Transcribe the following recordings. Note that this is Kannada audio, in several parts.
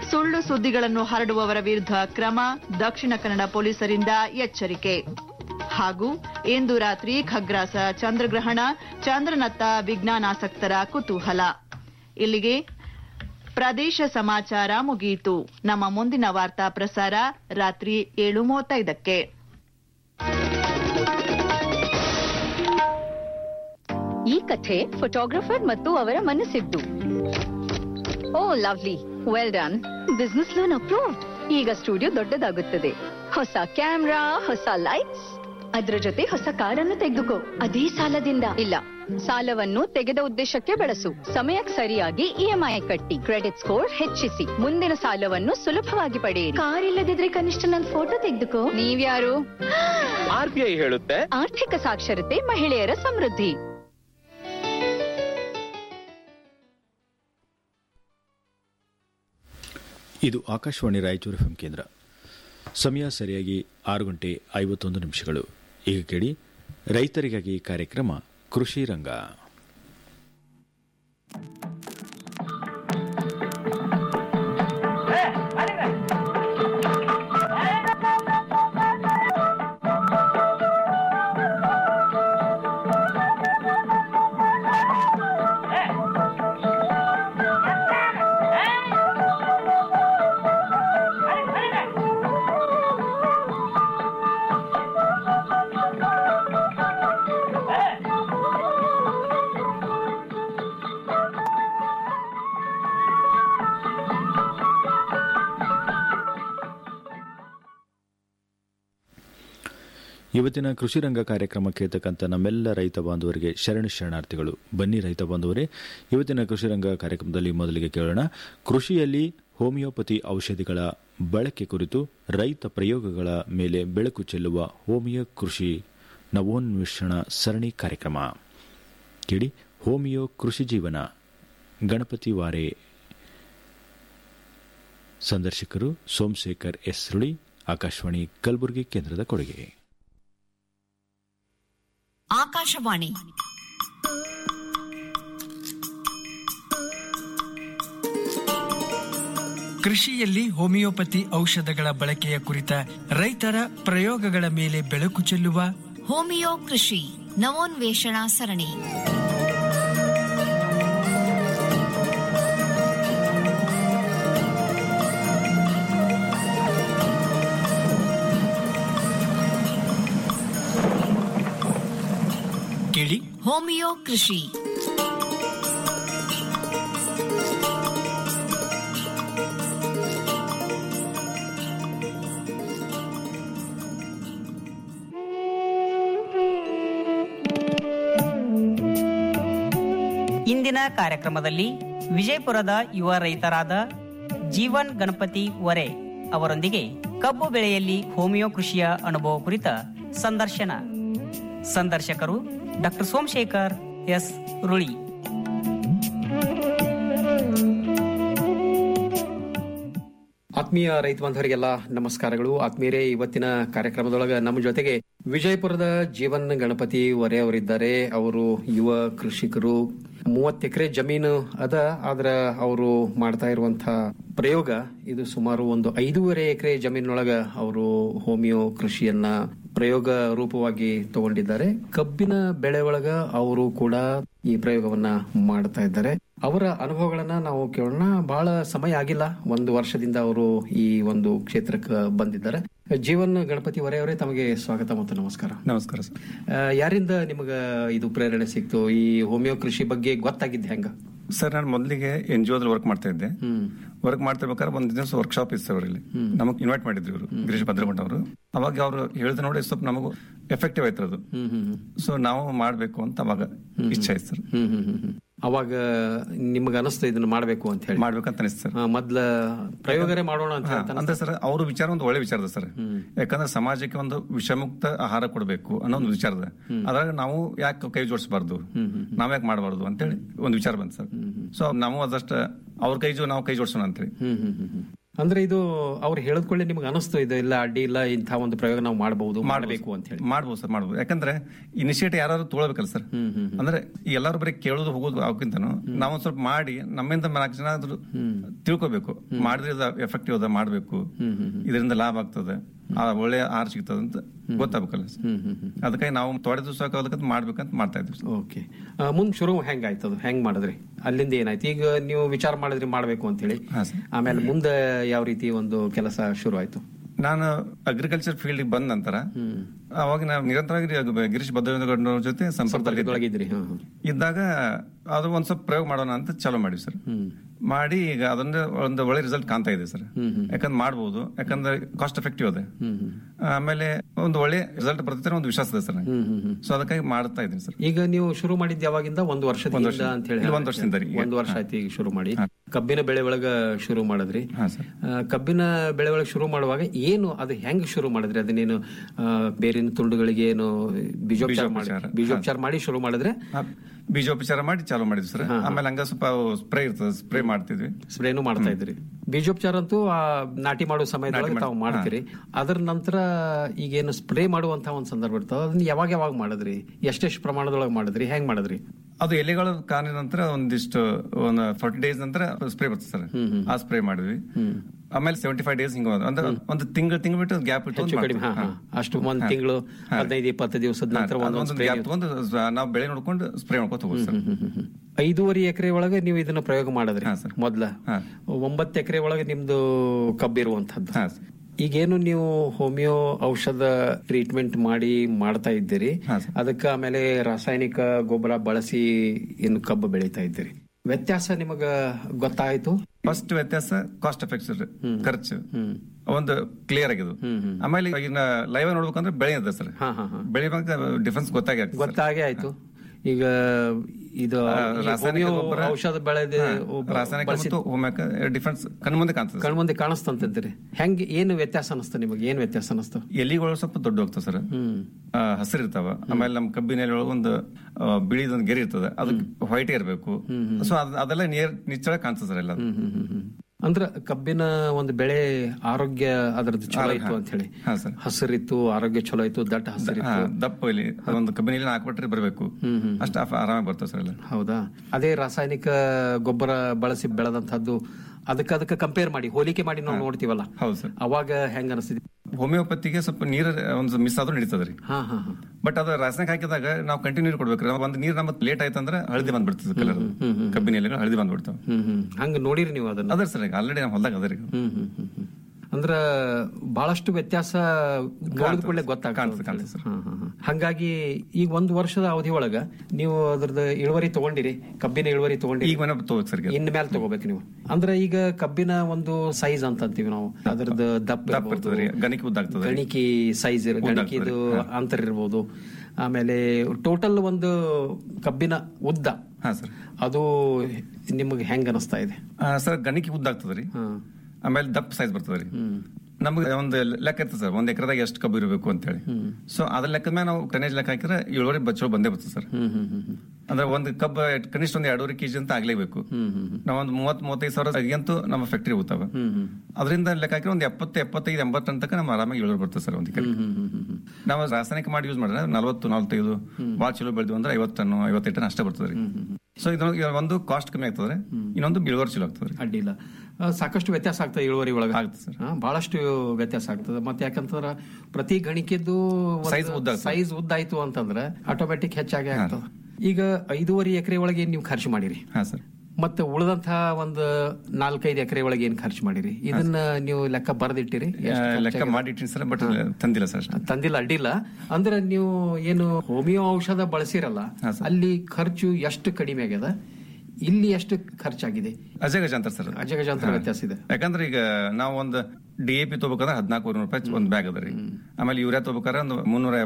ಸುಳ್ಳು ಸುದ್ದಿಗಳನ್ನು ಹರಡುವವರ ವಿರುದ್ಧ ಕ್ರಮ ದಕ್ಷಿಣ ಕನ್ನಡ ಪೊಲೀಸರಿಂದ ಎಚ್ಚರಿಕೆ ಹಾಗೂ ಇಂದು ರಾತ್ರಿ ಖಗ್ರಾಸ ಚಂದ್ರಗ್ರಹಣ ಚಂದ್ರನತ್ತ ವಿಜ್ಞಾನಾಸಕ್ತರ ಕುತೂಹಲ ಇಲ್ಲಿಗೆ ಪ್ರದೇಶ ಸಮಾಚಾರ ಮುಗಿಯಿತು ನಮ್ಮ ಮುಂದಿನ ವಾರ್ತಾ ಪ್ರಸಾರ ರಾತ್ರಿ ಏಳು ಮೂವತ್ತೈದಕ್ಕೆ ಈ ಕಥೆ ಫೋಟೋಗ್ರಫರ್ ಮತ್ತು ಅವರ ಮನಸ್ಸಿದ್ದು oh lovely well done business loan approve ಈಗ ಸ್ಟುಡಿಯೋ ದೊಡ್ಡದಾಗುತ್ತದೆ ಹೊಸ ಕ್ಯಾಮ್ರಾ ಹೊಸ ಲೈಟ್ಸ್ ಅದ್ರ ಜೊತೆ ಹೊಸ ಕಾರನ್ನು ತೆಗೆದುಕೋ ಅದೇ ಸಾಲದಿಂದ ಇಲ್ಲ ಸಾಲವನ್ನು ತೆಗೆದ ಉದ್ದೇಶಕ್ಕೆ ಬಳಸು ಸಮಯಕ್ಕೆ ಸರಿಯಾಗಿ ಇಎಂಐ ಕಟ್ಟಿ ಕ್ರೆಡಿಟ್ ಸ್ಕೋರ್ ಹೆಚ್ಚಿಸಿ ಮುಂದಿನ ಸಾಲವನ್ನು ಸುಲಭವಾಗಿ ಪಡೆಯಿರಿ ಕಾರ್ ಇಲ್ಲದಿದ್ರೆ ಕನಿಷ್ಠ ನನ್ನ ಫೋಟೋ ತೆಗೆದುಕೋ ನೀವ್ಯಾರು ಆರ್ ಬಿ ಐ ಹೇಳುತ್ತೆ ಆರ್ಥಿಕ ಸಾಕ್ಷರತೆ ಮಹಿಳೆಯರ ಸಮೃದ್ಧಿ ಇದು ಆಕಾಶವಾಣಿ ರಾಯಚೂರು ಎಫ್ಎಂ ಕೇಂದ್ರ ಸಮಯ ಸರಿಯಾಗಿ ಆರು ಗಂಟೆ ಐವತ್ತೊಂದು ನಿಮಿಷಗಳು ಈಗ ಕೇಳಿ ರೈತರಿಗಾಗಿ ಕಾರ್ಯಕ್ರಮ ಕೃಷಿ ರಂಗ ಇವತ್ತಿನ ಕೃಷಿ ರಂಗ ಕಾರ್ಯಕ್ರಮಕ್ಕೆ ಇರ್ತಕ್ಕಂಥ ನಮ್ಮೆಲ್ಲ ರೈತ ಬಾಂಧವರಿಗೆ ಶರಣ ಶರಣಾರ್ಥಿಗಳು ಬನ್ನಿ ರೈತ ಬಾಂಧವರೇ ಇವತ್ತಿನ ಕೃಷಿ ರಂಗ ಕಾರ್ಯಕ್ರಮದಲ್ಲಿ ಮೊದಲಿಗೆ ಕೇಳೋಣ ಕೃಷಿಯಲ್ಲಿ ಹೋಮಿಯೋಪತಿ ಔಷಧಿಗಳ ಬಳಕೆ ಕುರಿತು ರೈತ ಪ್ರಯೋಗಗಳ ಮೇಲೆ ಬೆಳಕು ಚೆಲ್ಲುವ ಹೋಮಿಯೋ ಕೃಷಿ ನವೋನ್ವೇಷಣ ಸರಣಿ ಕಾರ್ಯಕ್ರಮ ಕೇಳಿ ಹೋಮಿಯೋ ಕೃಷಿ ಜೀವನ ಗಣಪತಿ ವಾರೆ ಸಂದರ್ಶಕರು ಸೋಮಶೇಖರ್ ಎಸ್ ಸುಳಿ ಆಕಾಶವಾಣಿ ಕಲಬುರಗಿ ಕೇಂದ್ರದ ಕೊಡುಗೆ ಆಕಾಶವಾಣಿ ಕೃಷಿಯಲ್ಲಿ ಹೋಮಿಯೋಪತಿ ಔಷಧಗಳ ಬಳಕೆಯ ಕುರಿತ ರೈತರ ಪ್ರಯೋಗಗಳ ಮೇಲೆ ಬೆಳಕು ಚೆಲ್ಲುವ ಹೋಮಿಯೋ ಕೃಷಿ ನವೋನ್ವೇಷಣಾ ಸರಣಿ ಕೇಳಿ ಹೋಮಿಯೋ ಕೃಷಿ ಇಂದಿನ ಕಾರ್ಯಕ್ರಮದಲ್ಲಿ ವಿಜಯಪುರದ ಯುವ ರೈತರಾದ ಜೀವನ್ ಗಣಪತಿ ವರೆ ಅವರೊಂದಿಗೆ ಕಬ್ಬು ಬೆಳೆಯಲ್ಲಿ ಹೋಮಿಯೋ ಕೃಷಿಯ ಅನುಭವ ಕುರಿತ ಸಂದರ್ಶನ ಸಂದರ್ಶಕರು ಡಾಕ್ಟರ್ ಸೋಮಶೇಖರ್ ಎಸ್ ರುಳಿ ಆತ್ಮೀಯ ರೈತ ಬಾಂಧವರಿಗೆಲ್ಲ ನಮಸ್ಕಾರಗಳು ಆತ್ಮೀಯರೇ ಇವತ್ತಿನ ಕಾರ್ಯಕ್ರಮದೊಳಗ ನಮ್ಮ ಜೊತೆಗೆ ವಿಜಯಪುರದ ಜೀವನ್ ಗಣಪತಿ ವರೆ ಅವರಿದ್ದಾರೆ ಅವರು ಯುವ ಕೃಷಿಕರು ಮೂವತ್ತು ಎಕರೆ ಜಮೀನು ಅದ ಆದ್ರ ಅವರು ಮಾಡ್ತಾ ಇರುವಂತ ಪ್ರಯೋಗ ಇದು ಸುಮಾರು ಒಂದು ಐದೂವರೆ ಎಕರೆ ಜಮೀನೊಳಗ ಅವರು ಹೋಮಿಯೋ ಕೃಷಿಯನ್ನ ಪ್ರಯೋಗ ರೂಪವಾಗಿ ತಗೊಂಡಿದ್ದಾರೆ ಕಬ್ಬಿನ ಬೆಳೆ ಒಳಗ ಅವರು ಕೂಡ ಈ ಪ್ರಯೋಗವನ್ನ ಮಾಡ್ತಾ ಇದ್ದಾರೆ ಅವರ ಅನುಭವಗಳನ್ನ ನಾವು ಕೇಳೋಣ ಬಹಳ ಸಮಯ ಆಗಿಲ್ಲ ಒಂದು ವರ್ಷದಿಂದ ಅವರು ಈ ಒಂದು ಕ್ಷೇತ್ರಕ್ಕೆ ಬಂದಿದ್ದಾರೆ ಜೀವನ್ ಗಣಪತಿ ವರೆ ಅವರೇ ತಮಗೆ ಸ್ವಾಗತ ಮತ್ತು ನಮಸ್ಕಾರ ನಮಸ್ಕಾರ ಸರ್ ಆ, ಯಾರಿಂದ ನಿಮಗ ಇದು ಪ್ರೇರಣೆ ಸಿಕ್ತು ಈ ಹೋಮಿಯೋ ಕೃಷಿ ಬಗ್ಗೆ ಗೊತ್ತಾಗಿದ್ದು ಹೆಂಗ ಸರ್ ನಾನು ಮೊದಲಿಗೆ ಎನ್ ಜಿ ವರ್ಕ್ ಮಾಡ್ತಾ ಇದ್ದೆ ವರ್ಕ್ ಮಾಡ್ತಿರ್ಬೇಕಾದ್ರೆ ಒಂದು ದಿವಸ ವರ್ಕ್ಶಾಪ್ ಇತ್ತು ಅವರಲ್ಲಿ ನಮಗ್ ಇನ್ವೈಟ್ ಮಾಡಿದ್ರು ಇವರು ಗಿರೀಶ್ ಭದ್ರಮಠ ಅವರು ಅವಾಗ ಅವರು ಹೇಳಿದ ನೋಡಿ ಸ್ವಲ್ಪ ನಮಗೂ ಎಫೆಕ್ಟಿವ್ ಆಯ್ತು ಅದು ಸೊ ನಾವು ಮಾಡ್ಬೇಕು ಅಂತ ಅವಾಗ ಇಚ್ಛೆ ಆಯ್ತು ಸರ್ ಅವಾಗ ನಿಮ್ಗ ಅನಿಸ್ತು ಇದನ್ನ ಮಾಡ್ಬೇಕು ಅಂತ ಹೇಳಿ ಮಾಡ್ಬೇಕಂತ ಅನಿಸ್ತು ಸರ್ ಆ, ಮೊದ್ಲ ಪ್ರಯೋಗನೇ ಮಾಡೋಣ ಅಂತ ಹಾ, ಹೇಳ್ತಾನೆ. ಅಂದ್ರೆ ಸರ್ ಅವ್ರ ವಿಚಾರ ಒಂದು ಒಳ್ಳೆ ವಿಚಾರದ ಸರ್ ಯಾಕಂದ್ರೆ ಸಮಾಜಕ್ಕೆ ಒಂದು ವಿಷಮುಕ್ತ ಆಹಾರ ಕೊಡಬೇಕು ಅನ್ನೋ ಒಂದು ವಿಚಾರದ ಅದ್ರಾಗ ನಾವು ಯಾಕೆ ಕೈ ಜೋಡಿಸಬಾರ್ದು ನಾವ್ ಯಾಕೆ ಮಾಡಬಾರ್ದು ಅಂತೇಳಿ ಒಂದು ವಿಚಾರ ಬಂತು ಸರ್ ಸೊ ನಾವು ಅದಷ್ಟ ಅವ್ರ ಕೈ ಜೋ ನಾವು ಕೈ ಜೋಡಿಸೋಣ ಅಂತೇಳಿ ಅಂದ್ರೆ ಇದು ಅವ್ರು ಹೇಳಿದ್ಕೊಳ್ಳಿ ನಿಮ್ಗೆ ಅನಿಸ್ತು ಇದು ಇಲ್ಲ ಅಡ್ಡಿ ಇಲ್ಲ ಇಂಥ ಒಂದು ಪ್ರಯೋಗ ನಾವು ಮಾಡಬಹುದು ಮಾಡಬೇಕು ಅಂತ ಹೇಳಿ ಮಾಡ್ಬೋದು ಸರ್ ಮಾಡ್ಬೋದು ಯಾಕಂದ್ರೆ ಇನಿಷಿಯೇಟಿವ್ ಯಾರು ತಗೊಳ್ಬೇಕಲ್ಲ ಸರ್ ಅಂದ್ರೆ ಈ ಎಲ್ಲರೂ ಬರೀ ಕೇಳೋದು ಹೋಗೋದು ಅವಕ್ಕಿಂತನೂ ನಾವೊಂದ್ ಸ್ವಲ್ಪ ಮಾಡಿ ನಮ್ಮಿಂದ ನಾಲ್ಕು ಜನ ಆದ್ರೂ ತಿಳ್ಕೊಬೇಕು ಮಾಡಿದ್ರೆ ಇದು ಎಫೆಕ್ಟಿವ್ ಅದ ಮಾಡ್ಬೇಕು ಇದರಿಂದ ಲಾಭ ಆಗ್ತದೆ ಆ ಒಳ್ಳೆ ಆಹಾರ ಸಿಗ್ತದೆ ಅಂತ ಗೊತ್ತಾಗಬೇಕಲ್ಲ ಸರ್ ಅದಕ್ಕಾಗಿ ನಾವು ತೊಡೆದು ಸಾಕೋದಕ್ಕೆ ಮಾಡ್ಬೇಕಂತ ಮಾಡ್ತಾ ಇದ್ವಿ ಸರ್. ಓಕೆ ಮುಂದ್ ಶುರು ಹೆಂಗ್ ಆಯ್ತು ಅದು ಹೆಂಗ್ ಮಾಡಿದ್ರಿ ಅಲ್ಲಿಂದ ಏನಾಯ್ತು ಈಗ ನೀವು ವಿಚಾರ ಮಾಡಿದ್ರಿ ಮಾಡ್ಬೇಕು ಅಂತ ಹೇಳಿ ಹಾ ಸರ್ ಆಮೇಲೆ ಮುಂದೆ ಯಾವ ರೀತಿ ಒಂದು ಕೆಲಸ ಶುರು ಆಯ್ತು ನಾನು ಅಗ್ರಿಕಲ್ಚರ್ ಫೀಲ್ಡ್ ಬಂದ ನಂತರ ಅವಾಗ ನಾವು ನಿರಂತರವಾಗಿ ಗಿರೀಶ್ ಭದ್ರಗೌಡ ಜೊತೆ ಸಂಪರ್ಕದಲ್ಲಿ ಒಳಗಿದ್ರಿ ಹಾ, ಹಾ. ಇದ್ದಾಗ ಅದು ಒಂದ್ ಸ್ವಲ್ಪ ಪ್ರಯೋಗ ಮಾಡೋಣ ಅಂತ ಚಾಲೂ ಮಾಡಿವಿ ಸರ್ ಮಾಡಿ ಈಗ ಅದನ್ನ ಒಂದು ಒಳ್ಳೆ ರಿಸಲ್ಟ್ ಕಾಣ್ತಾ ಇದೆ ಸರ್ ಯಾಕಂದ್ರೆ ಮಾಡ್ಬೋದು ಯಾಕಂದ್ರೆ ಕಾಸ್ಟ್ ಎಫೆಕ್ಟಿವ್ ಅದೇ ಆಮೇಲೆ ಒಂದು ಒಳ್ಳೆ ರಿಸಲ್ಟ್ ಬರ್ತೈತೆ ಅನ್ನೋ ಒಂದು ವಿಶ್ವಾಸ ಇದೆ ಸರ್ ಸೊ ಅದಕ್ಕಾಗಿ ಮಾಡ್ತಾ ಇದ್ದೀನಿ ಸರ್ ಈಗ ನೀವು ಶುರು ಮಾಡಿದ್ದು ಯಾವಾಗಿಂದ ಒಂದು ವರ್ಷದಿಂದ ವರ್ಷ. ಅಂತ ಹೇಳಿ ಇಲ್ಲ, ಒಂದ್ ವರ್ಷದಿಂದ ರೀ. ಒಂದು ವರ್ಷ ಆಯ್ತು ಈಗ ಶುರು ಮಾಡಿ ಕಬ್ಬಿನ ಬೆಳೆ ಒಳಗ ಶುರು ಮಾಡಿದ್ರಿ ಹಾ ಸರ್ ಆ, ಕಬ್ಬಿನ ಬೆಳೆ ಒಳಗೆ ಶುರು ಮಾಡುವಾಗ ಏನು ಅದು ಹೆಂಗ್ ಶುರು ಮಾಡಿದ್ರಿ ಅದನ್ನೇನು ಆ, ಬೇರಿನ ತುಂಡುಗಳಿಗೆ ಏನು ಬೀಜೋಪಚಾರ ಮಾಡಿ ಬೀಜೋಪಚಾರ. ಬೀಜೋಪಚಾರ ಮಾಡಿ ಶುರು ಮಾಡಿದ್ರೆ ಆ, ಬೀಜೋಪಚಾರ ಮಾಡಿ ಚಾಲೂ ಮಾಡಿದ್ವಿ ಸರ್ ಆಮೇಲೆ ಹಂಗ ಸ್ವಲ್ಪ ಸ್ಪ್ರೇ ಇರ್ತದೆ ಸ್ಪ್ರೇ ಮಾಡ್ತಿದ್ವಿ ಸ್ಪ್ರೇನು ಮಾಡ್ತಾ ಇದ್ರಿ ಬೀಜೋಪಚಾರ ಅಂತೂ ಆ ನಾಟಿ ಮಾಡೋ ಸಮಯದೊಳಗೆ ತಾವು ಮಾಡ್ತೀರಿ ಅದರ ನಂತರ ಈಗೇನು ಸ್ಪ್ರೇ ಮಾಡುವಂತ ಒಂದು ಸಂದರ್ಭ ಇರ್ತದೆ ಅದನ್ನ ಯಾವಾಗ ಯಾವಾಗ ಮಾಡಿದ್ರಿ ಎಷ್ಟೆಷ್ಟು ಪ್ರಮಾಣದೊಳಗೆ ಮಾಡಿದ್ರಿ ಹೆಂಗ್ ಮಾಡಿದ್ರಿ ಅದು ಎಲೆಗಳು ಕಾಣಿದ ನಂತರ ಒಂದಿಷ್ಟು ಒಂದು ಫಾರ್ಟಿ ಡೇಸ್ ನಂತರ ಸ್ಪ್ರೇ ಬರ್ತದೆ ಸರ್ ಆ ಸ್ಪ್ರೇ ಮಾಡಿದ್ವಿ ಆಮೇಲೆ ಸೆವೆಂಟಿ ಫೈವ್ ಡೇಸ್ ಹಿಂಗ ಅಂದ್ರೆ ಒಂದು ತಿಂಗಳು ತಿಂಗಳು ಬಿಟ್ಟು ಗ್ಯಾಪ್ ಇಟ್ಟು ಹೆಚ್ಚು ಕಡಿಮೆ ಹಾ, ಹಾ. ಅಷ್ಟು ಒಂದ್ ತಿಂಗಳು ಹದಿನೈದು ಇಪ್ಪತ್ತು ದಿವಸದ ನಂತರ ಒಂದೊಂದು ಒಂದು ಸ್ಪ್ರೇ ಗ್ಯಾಪ್ ತಗೊಂಡು ನಾವು ಬೆಳೆ ನೋಡ್ಕೊಂಡು ಸ್ಪ್ರೇ ಮಾಡ್ಕೊತ ಹೋಗೋದು ಸರ್ ಐದೂವರೆ ಎಕರೆ ಒಳಗೆ ನೀವು ಇದನ್ನ ಪ್ರಯೋಗ ಮಾಡಿದ್ರಿ ಹಾ, ಸರ್. ಮೊದ್ಲ ಹಾ. ಒಂಬತ್ತು ಎಕರೆ ಒಳಗೆ ನಿಮ್ದು ಕಬ್ಬಿರುವಂತದ್ದು ಹಾ ಸರ್ ಈಗೇನು ನೀವು ಹೋಮಿಯೋ ಔಷಧ ಟ್ರೀಟ್ಮೆಂಟ್ ಮಾಡಿ ಮಾಡ್ತಾ ಇದ್ದೀರಿ ಹಾ, ಸರ್. ಅದಕ್ಕೆ ಆಮೇಲೆ ರಾಸಾಯನಿಕ ಗೊಬ್ಬರ ಬಳಸಿ ಏನು ಕಬ್ಬು ಬೆಳೀತಾ ಇದ್ದೀರಿ ವ್ಯತ್ಯಾಸ ನಿಮಗ ಗೊತ್ತಾಯ್ತು ಫಸ್ಟ್ ವ್ಯತ್ಯಾಸ ಕಾಸ್ಟ್ ಎಫೆಕ್ಟ್ ಖರ್ಚು ಒಂದು ಕ್ಲಿಯರ್ ಆಗಿದ್ದು ಆಮೇಲೆ ಈಗ ಲೈವ್ ನೋಡ್ಬೇಕಂದ್ರೆ ಬೆಳೆ ಇದೆ ಸರ್ ಹಾ ಹಾ ಹಾ ಬೆಳೆ ಡಿಫ್ರೆನ್ಸ್ ಗೊತ್ತಾಗಿ ಆಗ್ತದೆ ಸರ್. ಗೊತ್ತಾಗೇ ಆಯ್ತು ಈಗ ಇದು ಈ ರಾಸಾಯನಿಕ ಹೋಮಿಯೋ ಗೊಬ್ಬರ ಔಷಧ ಬೆಳೆದ ಹಾ, ರಾಸಾಯನಿಕ ಮತ್ತು ಹೋಮಿಯೋಕ ಡಿಫ್ರೆನ್ಸ್ ಕಣ್ಣು ಮುಂದೆ ಕಾಣ್ತದೆ ಸರ್. ಕಣ್ಮುಂದೆ ಕಾಣಿಸ್ತಂತಿದ್ರಿ ಹೆಂಗ್ ಏನು ವ್ಯತ್ಯಾಸ ಅನಿಸ್ತ ನಿಮಗೆ ಏನ್ ವ್ಯತ್ಯಾಸ ಅನಿಸ್ತ ಎಲಿಗಳು ಸ್ವಲ್ಪ ದೊಡ್ಡ ಹೋಗ್ತದೆ ಸರ್ ಆ, ಹಸಿರು ಇರ್ತಾವ ಆಮೇಲೆ ನಮ್ಮ ಕಬ್ಬಿನ ಎಲೆಯೊಳಗೆ ಒಂದು ಆ, ಬಿಳಿದೊಂದು ಗೆರೆ ಇರ್ತದೆ ಅದು ವೈಟ್ ಇರಬೇಕು ಸೊ ಅದೆಲ್ಲ ನೀರ್ ನಿಚ್ಚಳ ಕಾಣ್ತದೆ ಸರ್ ಎಲ್ಲ ಅಂದ್ರ ಕಬ್ಬಿನ ಒಂದು ಬೆಳೆ ಆರೋಗ್ಯ ಅದರದ್ದು ಚಲೋ ಇತ್ತು ಅಂತ ಹೇಳಿ ಹಾ ಸರ್ ಹಸಿರಿತ್ತು ಆರೋಗ್ಯ ಚಲೋ ಇತ್ತು ದಟ್ಟ ಹಾ, ಹಸಿರಿತ್ತು ದಪ್ಪ ಇಲ್ಲಿ ಒಂದು ಕಬ್ಬಿನ ಎಲೆ ಹಾಕ್ಬಿಟ್ರೆ ಬರಬೇಕು ಅಷ್ಟು ಆರಾಮಾಗಿ ಬರ್ತದೆ ಸರ್ ಎಲ್ಲ ಹೌದಾ ಅದೇ ರಾಸಾಯನಿಕ ಗೊಬ್ಬರ ಬಳಸಿ ಬೆಳೆದಂತಹದ್ದು ಅದಕ್ಕೆ ಅದಕ್ಕೆ ಕಂಪೇರ್ ಮಾಡಿ ಹೋಲಿಕೆ ಮಾಡಿ ನಾವು ನೋಡ್ತೀವಲ್ಲ ಹೌದು ಸರ್ ಅವಾಗ ಹೆಂಗ ಅನಿಸ್ತಿದೆ ಹೋಮಿಯೋಪತಿಗೆ ಸ್ವಲ್ಪ ನೀರು ಒಂದು ಮಿಸ್ ಆದ್ರೂ ನಡೀತದೆ ರೀ ಹಾ ಹಾ ಹಾ ಬಟ್ ಅದು ರಾಸಾಯನಿಕ ಹಾಕಿದಾಗ ನಾವು ಕಂಟಿನ್ಯೂ ನೀರು ಕೊಡ್ಬೇಕ್ರಿ ಒಂದು ನೀರು ನಮ್ಮತ್ ಲೇಟ್ ಆಯ್ತಂದ್ರೆ ಹಳದಿ ಬಂದ್ಬಿಡ್ತದೆ ಕಲರ್ ಕಬ್ಬಿನ ಎಲೆಗಳು ಹಳದಿ ಬಂದ್ಬಿಡ್ತಾವ ಹ್ಮ್ ಹ್ಮ್ ಹಂಗ ನೋಡಿರಿ ನೀವು ಅದನ್ನ ಅದ್ರ ಸರ್ ಆಲ್ರೆಡಿ ನಮ್ಮ ಹೊಲ್ದಾಗ ಅದ ರೀ ಹ್ಮ್ ಹ್ಮ್ ಹ್ಮ್ ಹ್ಮ್. ಅಂದ್ರ ಬಹಳಷ್ಟು ವ್ಯತ್ಯಾಸ ನೋಡಿದ ಕೂಡಲೇ ಗೊತ್ತಾಗ್ತದೆ ಕಾಣ್ತದೆ, ಕಾಣ್ತದೆ ಸರ್. ಹಾ, ಹಾ, ಹಾ. ಹಂಗಾಗಿ ಈಗ ಒಂದು ವರ್ಷದ ಅವಧಿ ಒಳಗ ನೀವು ಅದ್ರದ್ದು ಇಳುವರಿ ತಗೊಂಡಿರಿ ಕಬ್ಬಿನ ಇಳುವರಿ ತಗೊಂಡಿರಿ ಈಗ ಮನೆ ತಗೋಬೇಕು ಸರ್ ಇನ್ ಮೇಲೆ ತಗೋಬೇಕು ನೀವು ಅಂದ್ರೆ ಈಗ ಕಬ್ಬಿನ ಒಂದು ಸೈಜ್ ಅಂತ ಅಂತೀವಿ ನಾವು ಅದ್ರದ್ದು ದಪ್ಪ ದಪ್ಪ ಇರ್ತದೆ ರೀ ಗಣಿಕೆ ಉದ್ದ ಆಗ್ತದೆ ರೀ. ಗಣಿಕಿ ಸೈಜ್ ಉದ್ದ ಗಣಿಕಿದು ಆಗ್ತದೆ, ಅಂತರ ಇರ್ಬೋದು ಆಮೇಲೆ ಟೋಟಲ್ ಒಂದು ಕಬ್ಬಿನ ಉದ್ದ ಹಾ ಸರ್ ಅದು ನಿಮಗೆ ಹೆಂಗ ಅನಿಸ್ತಾ ಇದೆ ಆ, ಸರ್ ಗಣಿಕೆ ಉದ್ದ ಆಗ್ತದೆ ರೀ ಹ್ಮ್ ಆಮೇಲೆ ದಪ್ಪ ಸೈಜ್ ಬರ್ತದೆ ರೀ ನಮ್ಗೆ ಒಂದು ಲೆಕ್ಕ ಇರ್ತದೆ ಸರ್ ಒಂದ್ ಎಕರೆದಾಗ ಎಷ್ಟು ಕಬ್ಬು ಇರಬೇಕು ಅಂತ ಹೇಳಿ ಸೊ ಅದ್ರ ಲೆಕ್ಕದ ಮೇಲೆ ನಾವು ಟನೇಜ್ ಲೆಕ್ಕ ಹಾಕಿದ್ರೆ ಇಳುವರಿ ಬಚ್ಚೋ ಬಂದೇ ಬರ್ತದೆ ಸರ್ ಹ್ಮ್ ಹ್ಮ್ ಹ್ಮ್ ಹ್ಮ್ ಅಂದ್ರೆ ಒಂದು ಕಬ್ಬ ಕನಿಷ್ಠ ಒಂದು ಎರಡೂವರೆ ಕೆಜಿ ಅಂತ ಆಗ್ಲೇಬೇಕು ನಾವೊಂದು ಮೂವತ್ ಮೂವತ್ತೈದು ಸಾವಿರ ಆಗಂತೂ ನಮ್ಮ ಫ್ಯಾಕ್ಟರಿ ಹೋಗ್ತಾವ ಅದರಿಂದ ಲೆಕ್ಕ ಹಾಕಿ ಒಂದು ಎಪ್ಪತ್ತು ಎಪ್ಪತ್ತೈದು ಎಂಬತ್ತು ತನಕ ನಮ್ಮ ಆರಾಮಾಗಿ ಇಳುವರಿ ಬರ್ತದೆ ಸರ್ ಒಂದು ಎಕರೆ ನಾವು ರಾಸಾಯನಿಕ ಮಾಡಿ ಯೂಸ್ ಮಾಡಿದ್ರೆ ನಲವತ್ತು ನಲವತ್ತೈದು ಭಾಳ ಚಲೋ ಬೆಳೆದ್ವಿ ಅಂದ್ರೆ ಐವತ್ತು ಟನ್ ಐವತ್ತೈದು ಟನ್ ಅಷ್ಟೇ ಬರ್ತದೆ ರೀ ಸೊ ಇದೊಂದು ಒಂದು ಕಾಸ್ಟ್ ಕಮ್ಮಿ ಆಗ್ತದೆ ರೀ ಇನ್ನೊಂದು ಇಳುವರಿ ಚಲೋ ಆಗ್ತದೆ ರೀ ಅಡ್ಡಿಲ್ಲ ಆ, ಸಾಕಷ್ಟು ವ್ಯತ್ಯಾಸ ಆಗ್ತದೆ ಇಳುವರಿ ಒಳಗೆ ಆಗ್ತದೆ ಸರ್. ಆ, ಬಹಳಷ್ಟು ವ್ಯತ್ಯಾಸ ಆಗ್ತದೆ ಮತ್ತೆ ಯಾಕಂತಂದ್ರ ಪ್ರತಿ ಗಣಿಕೆದ್ದು Size ಉದ್ದ ಆಗ್ತದೆ. ಸೈಜ್ ಉದ್ದಾಯ್ತು ಅಂತಂದ್ರೆ ಆಟೋಮೆಟಿಕ್ ಹೆಚ್ಚಾಗಿ ಆಗ್ತದೆ ಈಗ ಐದೂವರೆ ಎಕರೆ ಒಳಗೆ ಏನ್ ನೀವು ಖರ್ಚು ಮಾಡಿರಿ ಹಾ ಸರ್ ಮತ್ತೆ ಉಳಿದಂತಹ ಒಂದು ನಾಲ್ಕೈದು ಎಕರೆ ಒಳಗೆ ಏನ್ ಖರ್ಚು ಮಾಡಿರಿ ಇದನ್ನ ನೀವು ಲೆಕ್ಕ ಬರೆದಿಟ್ಟಿರಿ ಆ, ಲೆಕ್ಕ ಮಾಡಿ ಇಟ್ಟಿನಿ ಸರ್ ಬಟ್ ತಂದಿಲ್ಲ ಸರ್ ಅಷ್ಟೇ ತಂದಿಲ್ಲ ಅಡ್ಡಿಲ್ಲ ಅಂದ್ರೆ ನೀವು ಏನು ಹೋಮಿಯೋ ಔಷಧ ಬಳಸಿರಲ್ಲ ಹಾ, ಸರ್. ಅಲ್ಲಿ ಖರ್ಚು ಎಷ್ಟು ಕಡಿಮೆ ಆಗ್ಯದ ಇಲ್ಲಿ ಎಷ್ಟು ಖರ್ಚಾಗಿದೆ ಅಜಗಜ ಅಂತಾರೆ ಸರ್ ಅಜಗಜಾಂತರ ವ್ಯತ್ಯಾಸ ಇದೆ ಯಾಕಂದ್ರೆ ಈಗ ನಾವು ಒಂದು ಡಿ ಎ ಪಿ ತಗೋಬೇಕಾದ್ರೆ ಹದಿನಾಲ್ಕು ರೂಪಾಯಿ ಒಂದು ಬ್ಯಾಗ್ ಅದ ರೀ ಆಮೇಲೆ ಯೂರಿಯಾ ತಗೋಬೇಕಾದ್ರೆ ಒಂದು ಮುನ್ನೂರ ಎಪ್ಪತ್ತು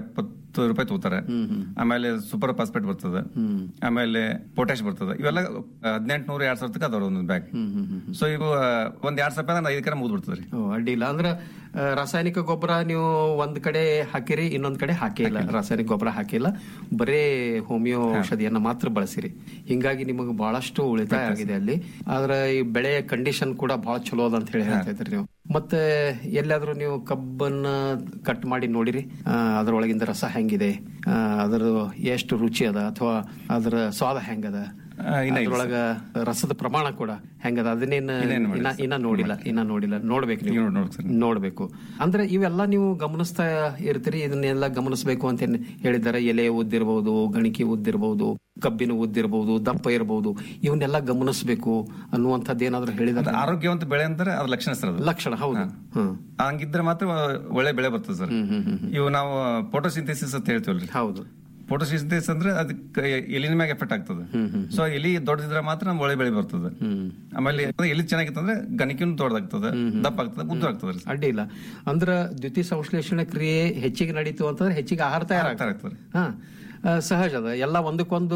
ಐವತ್ತು ರೂಪಾಯಿ ತಗೋತಾರೆ ಆಮೇಲೆ ಸೂಪರ್ ಫಾಸ್ಫೇಟ್ ಬರ್ತದೆ ಆಮೇಲೆ ಪೊಟ್ಯಾಶ್ ಬರ್ತದೆ ಇವೆಲ್ಲ ಹದಿನೆಂಟು ನೂರ ಎರಡ್ ಸಾವಿರ ತನಕ ಅದಾವ ಒಂದೊಂದು ಬ್ಯಾಗ್ ಸೊ ಇವು ಆ, ಒಂದ್ ಎರಡ್ ಸಾವಿರ ರೂಪಾಯಿ ಐದು ಕಡೆ ಮುಗಿದ್ ಬಿಡ್ತದೆ ರೀ ಓ, ಅಡ್ಡಿಲ್ಲ ಅಂದ್ರ ಆ, ರಾಸಾಯನಿಕ ಗೊಬ್ಬರ ನೀವು ಒಂದ್ ಕಡೆ ಹಾಕಿರಿ ಇನ್ನೊಂದ್ ಕಡೆ ಹಾಕಿಲ್ಲ ರಾಸಾಯನಿಕ ಗೊಬ್ಬರ ಹಾಕಿಲ್ಲ ಬರೇ ಹೋಮಿಯೋ ಔಷಧಿಯನ್ನ ಮಾತ್ರ ಬಳಸಿರಿ ಹಿಂಗಾಗಿ ನಿಮಗೆ ಬಹಳಷ್ಟು ಉಳಿತಾಯ ಆಗಿದೆ ಅಲ್ಲಿ ಆದ್ರೆ ಈ ಬೆಳೆಯ ಕಂಡೀಷನ್ ಕೂಡ ಬಹಳ ಚಲೋ ಅದ ಅಂತ ಹೇಳಿ ಹೇಳ್ತಾ ಇದ್ರಿ ನೀವು ಮತ್ತೆ ಎಲ್ಲಾದ್ರೂ ನೀವು ಕಬ್ಬನ್ನ ಕಟ್ ಮಾಡಿ ನೋಡಿರಿ ಆ, ಅದ್ರೊಳಗಿಂದ ರಸ ಹೆಂಗಿದೆ ಆ, ಅದರ ಎಷ್ಟು ರುಚಿ ಅದ ಅಥವಾ ಅದರ ಸ್ವಾದ ಹೆಂಗದ ಆ, ಇನ್ನ ಇಲ್ಲ ಅದ್ರೊಳಗ ರಸದ ಪ್ರಮಾಣ ಕೂಡ ಹೆಂಗದ ಅದನ್ನೇನ್ ಇನ್ನ ಇನ್ನ ನೋಡಿಲ್ಲ ಇನ್ನ ನೋಡಿಲ್ಲ ನೋಡ್ಬೇಕು ನೀವು ನೋಡ್ಬೇಕು ಅಂದ್ರೆ ಇವೆಲ್ಲ ನೀವು ಗಮನಿಸ್ತಾ ಇರ್ತೀರಿ ಇದನ್ನೆಲ್ಲ ಗಮನಿಸಬೇಕು ಅಂತ ಏನ್ ಹೇಳಿದ್ದಾರೆ ಎಲೆ ಉದ್ದಿರಬಹುದು ಗಣಿಕೆ ಉದ್ದಿರಬಹುದು ಕಬ್ಬಿನ ಉದ್ದಿರಬಹುದು ದಪ್ಪ ಇರಬಹುದು ಇವನ್ನೆಲ್ಲ ಗಮನಿಸಬೇಕು ಅನ್ನುವಂಥದ್ದು ಏನಾದ್ರು ಹೇಳಿದಾರೆ ಆರೋಗ್ಯವಂತ ಬೆಳೆ ಅಂದ್ರೆ ಅದ್ರ ಲಕ್ಷಣ ಸರ್ ಅದು ಲಕ್ಷಣ ಹೌದು ಹ್ಮ್ ಹಂಗಿದ್ರೆ ಮಾತ್ರ ಒಳ್ಳೆ ಬೆಳೆ ಬರ್ತದೆ ಸರ್ ಇವು ನಾವು ಫೋಟೋಸಿಂಥೆಸಿಸ್ ಅಂತ ಹೇಳ್ತೀವಲ್ರಿ ಹೌದು ಫೋಟೋಸಿಂಥೆಸಿಸ್ ಅಂದ್ರೆ ಅದಕ್ಕೆ ಎಲಿನ ಮ್ಯಾಗ ಎಫೆಕ್ಟ್ ಆಗ್ತದೆ ಸೊ ಎಲಿ ದೊಡ್ಡದಿದ್ರೆ ಮಾತ್ರ ನಮ್ಗೆ ಒಳ್ಳೆ ಬೆಳೆ ಬರ್ತದೆ ಆಮೇಲೆ ಎಲಿ ಚೆನ್ನಾಗಿತ್ತಂದ್ರೆ ಗಣಿಕೆನು ದೊಡ್ಡದಾಗ್ತದೆ ದಪ್ಪ ಆಗ್ತದೆ ಉದ್ದ ಆಗ್ತದೆ ರೀ ಅಡ್ಡಿ ಇಲ್ಲ ಅಂದ್ರ ದ್ವಿತೀಯ ಸಂಶ್ಲೇಷಣೆ ಕ್ರಿಯೆ ಹೆಚ್ಚಿಗೆ ನಡೀತು ಅಂತಂದ್ರೆ ಹೆಚ್ಚಿಗೆ ಆಹಾರ ತಯಾರಾಗ್ತದೆ ಆಗ್ತದೆ ಹಾ ಆ, ಸಹಜ ಅದ ಎಲ್ಲ ಒಂದಕ್ಕೊಂದು